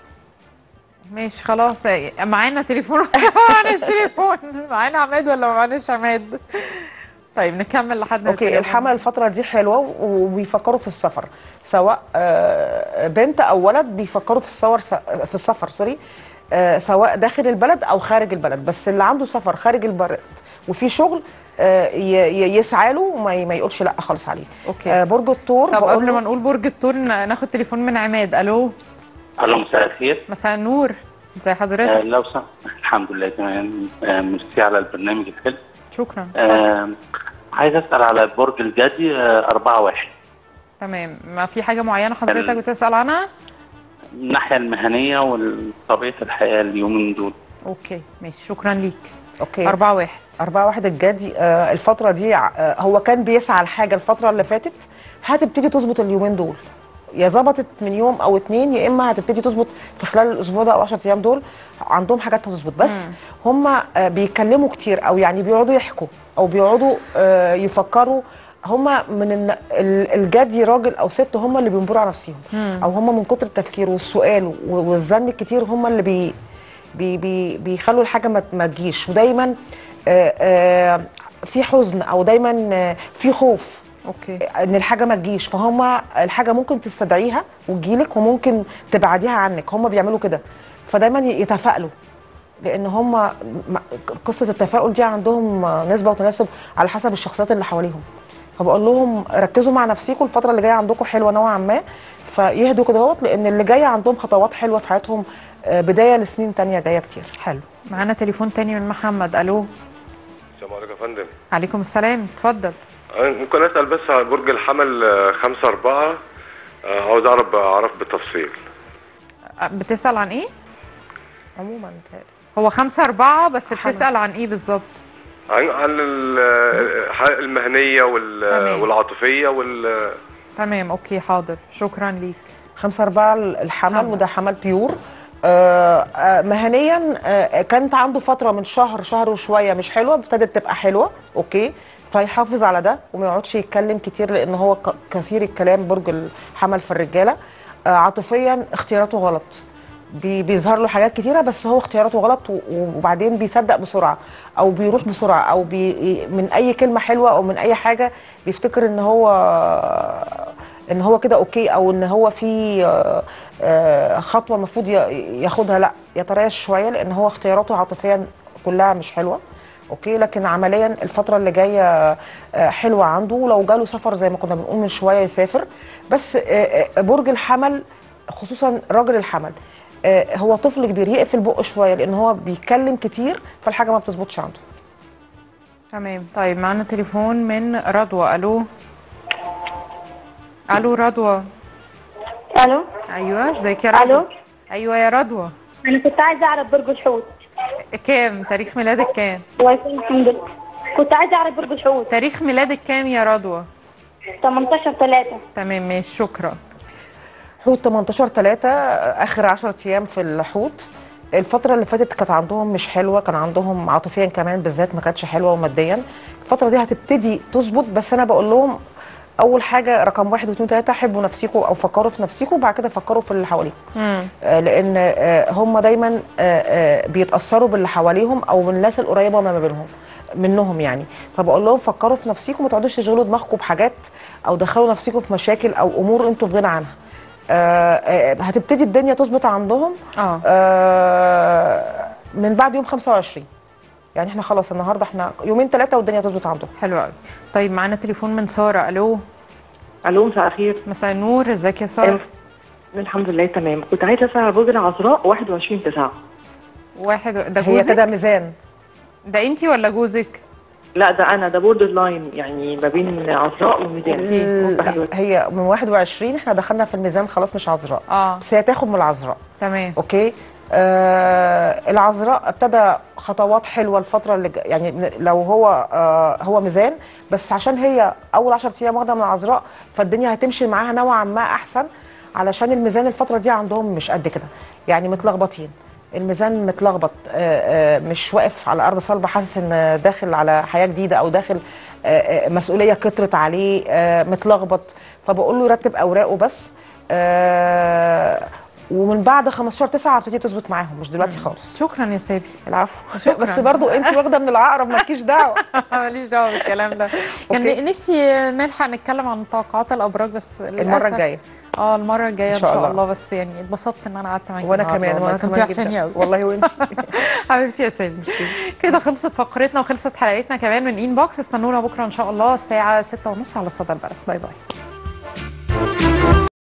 ماشي خلاص معانا تليفون ولا معناش تليفون معانا عماد ولا ما معناش عماد طيب نكمل لحد اوكي التليفون. الحمل الفتره دي حلوه وبيفكروا في السفر سواء آه، بنت او ولد بيفكروا في الصور في السفر سوري آه، سواء داخل البلد او خارج البلد بس اللي عنده سفر خارج البلد وفي شغل آه، ي- ي- يسعى له وما ي- ما يقولش لا خالص عليه اوكي آه، برج الثور طب بقول قبل له- ما نقول برج الثور ن- ناخد تليفون من عماد الو الو مساء الخير مساء النور ازي آه حضرتك لو سمحت الحمد لله تمام آه ميرسي على البرنامج الحلو شكرا آه عايز اسال على برج الجدي آه 4 1 تمام ما في حاجه معينه حضرتك بتسال عنها من الناحيه المهنيه وطبيعه الحياه اليومين دول اوكي ماشي شكرا ليك اوكي أربعة واحد أربعة واحد الجدي آه الفترة دي آه هو كان بيسعى لحاجة الفترة اللي فاتت هتبتدي تظبط اليومين دول يا ظبطت من يوم او اتنين يا اما هتبتدي تظبط في خلال الاسبوع ده او 10 ايام دول عندهم حاجات هتظبط بس هم آه بيتكلموا كتير او يعني بيقعدوا يحكوا او بيقعدوا آه يفكروا هم من الن- ال- الجدي راجل او ست هم اللي بينبروا على نفسهم مم. او هم من كتر التفكير والسؤال و- والظن الكتير هم اللي بي بي بي بيخلوا الحاجه ما ما تجيش ودايما آه، آه، في حزن او دايما آه، في خوف اوكي ان الحاجه ما تجيش فهم الحاجه ممكن تستدعيها وتجيلك وممكن تبعديها عنك هم بيعملوا كده فدايما يتفائلوا لان هم م- قصه التفاؤل دي عندهم نسبه وتناسب على حسب الشخصيات اللي حواليهم فبقول لهم ركزوا مع نفسيكم الفتره اللي جايه عندكم حلوه نوعا ما فيهدوا كده اهوت لان اللي جايه عندهم خطوات حلوه في حياتهم آه، بدايه لسنين تانية جايه كتير حلو معانا تليفون تاني من محمد الو السلام عليكم يا فندم عليكم السلام اتفضل أنا ممكن اسال بس على برج الحمل آه، خمسة أربعة آه، عاوز اعرف اعرف بالتفصيل أه، بتسال عن ايه عموما هو خمسة أربعة بس بتسأل عن إيه بالظبط؟ عن عن ال- الحياة المهنية وال- تمام. والعاطفية وال تمام أوكي حاضر شكرا ليك خمسة أربعة الحمل وده حمل بيور آه، آه، مهنيا آه، كانت عنده فترة من شهر شهر وشوية مش حلوة ابتدت تبقى حلوة أوكي فيحافظ على ده وما يقعدش يتكلم كتير لأن هو ك- كثير الكلام برج الحمل في الرجالة آه، عاطفيا اختياراته غلط بي- بيظهر له حاجات كتيرة بس هو اختياراته غلط و- وبعدين بيصدق بسرعة أو بيروح بسرعة أو بي من أي كلمة حلوة أو من أي حاجة بيفتكر إن هو ان هو كده اوكي او ان هو في آه، آه، خطوه المفروض ي- ياخدها لا يتريث شويه لان هو اختياراته عاطفيا كلها مش حلوه اوكي لكن عمليا الفتره اللي جايه آه، حلوه عنده ولو جاله سفر زي ما كنا بنقول من شويه يسافر بس آه، آه، برج الحمل خصوصا راجل الحمل آه، هو طفل كبير يقفل بقه شويه لان هو بيتكلم كتير فالحاجه ما بتظبطش عنده تمام طيب معانا تليفون من رضوى ألو ألو رضوى الو أيوه ازيك يا رضوى الو أيوه يا رضوى انا كنت عايزه اعرف برج الحوت كام تاريخ ميلادك كام الله يكون الحمد لله كنت عايزه اعرف برج الحوت تاريخ ميلادك كام يا رضوى 18 3 تمام ماشي شكرا حوت 18 3 اخر 10 ايام في الحوت الفترة اللي فاتت كانت عندهم مش حلوة كان عندهم عاطفيا كمان بالذات ما كانتش حلوة وماديا الفترة دي هتبتدي تظبط بس أنا بقول لهم أول حاجة رقم واحد واثنين وثلاثة حبوا نفسيكم أو فكروا في نفسيكم وبعد كده فكروا في اللي حواليكم مم. آه، لان آه، هم دايما آه، آه، بيتاثروا باللي حواليهم او من الناس القريبه ما بينهم منهم يعني فبقول لهم فكروا في نفسيكم ما تقعدوش تشغلوا دماغكم بحاجات او دخلوا نفسيكم في مشاكل او امور انتوا في غنى عنها آه، آه، هتبتدي الدنيا تظبط عندهم اه آه، من بعد يوم 25 يعني احنا خلاص النهارده احنا يومين ثلاثه والدنيا تظبط عندهم حلو قوي طيب معانا تليفون من سارة ألو الو مساء الخير مساء النور ازيك يا سارة الحمد لله تمام كنت عايزه اسال على برج العذراء 21 9 واحد ده هي جوزك كده ميزان ده انتي ولا جوزك لا ده انا ده بوردر لاين يعني ما بين عذراء وميزان ال- هي من 21 احنا دخلنا في الميزان خلاص مش عذراء اه بس هي تاخد من العذراء تمام اوكي آه العذراء ابتدى خطوات حلوه الفتره اللي جا- يعني من- لو هو آه هو ميزان بس عشان هي اول 10 ايام واخده من العذراء فالدنيا هتمشي معاها نوعا ما احسن علشان الميزان الفتره دي عندهم مش قد كده يعني متلخبطين الميزان متلخبط آه، آه، مش واقف على ارض صلبه حاسس ان داخل على حياه جديده او داخل آه، آه، مسؤوليه كترت عليه آه، متلخبط فبقول له يرتب اوراقه بس آه، ومن بعد 15 9 هبتدي تظبط معاهم مش دلوقتي خالص شكرا يا سابي العفو شكراً. بس برضو انت واخده من العقرب مالكيش دعوه ماليش دعوه بالكلام ده كان أوكي. نفسي نلحق نتكلم عن توقعات الابراج بس المره للأسف- الجايه اه المره الجايه إن ان شاء شاء الله. الله بس يعني اتبسطت ان انا قعدت معاكي وانا النهاردة كمان والله. وانا كنت كمان وحشاني جدا قوي والله وانت حبيبتي يا سامي كده خلصت فقرتنا وخلصت حلقتنا كمان من انبوكس استنونا بكره ان شاء الله الساعه 6:30 على صدى البلد باي باي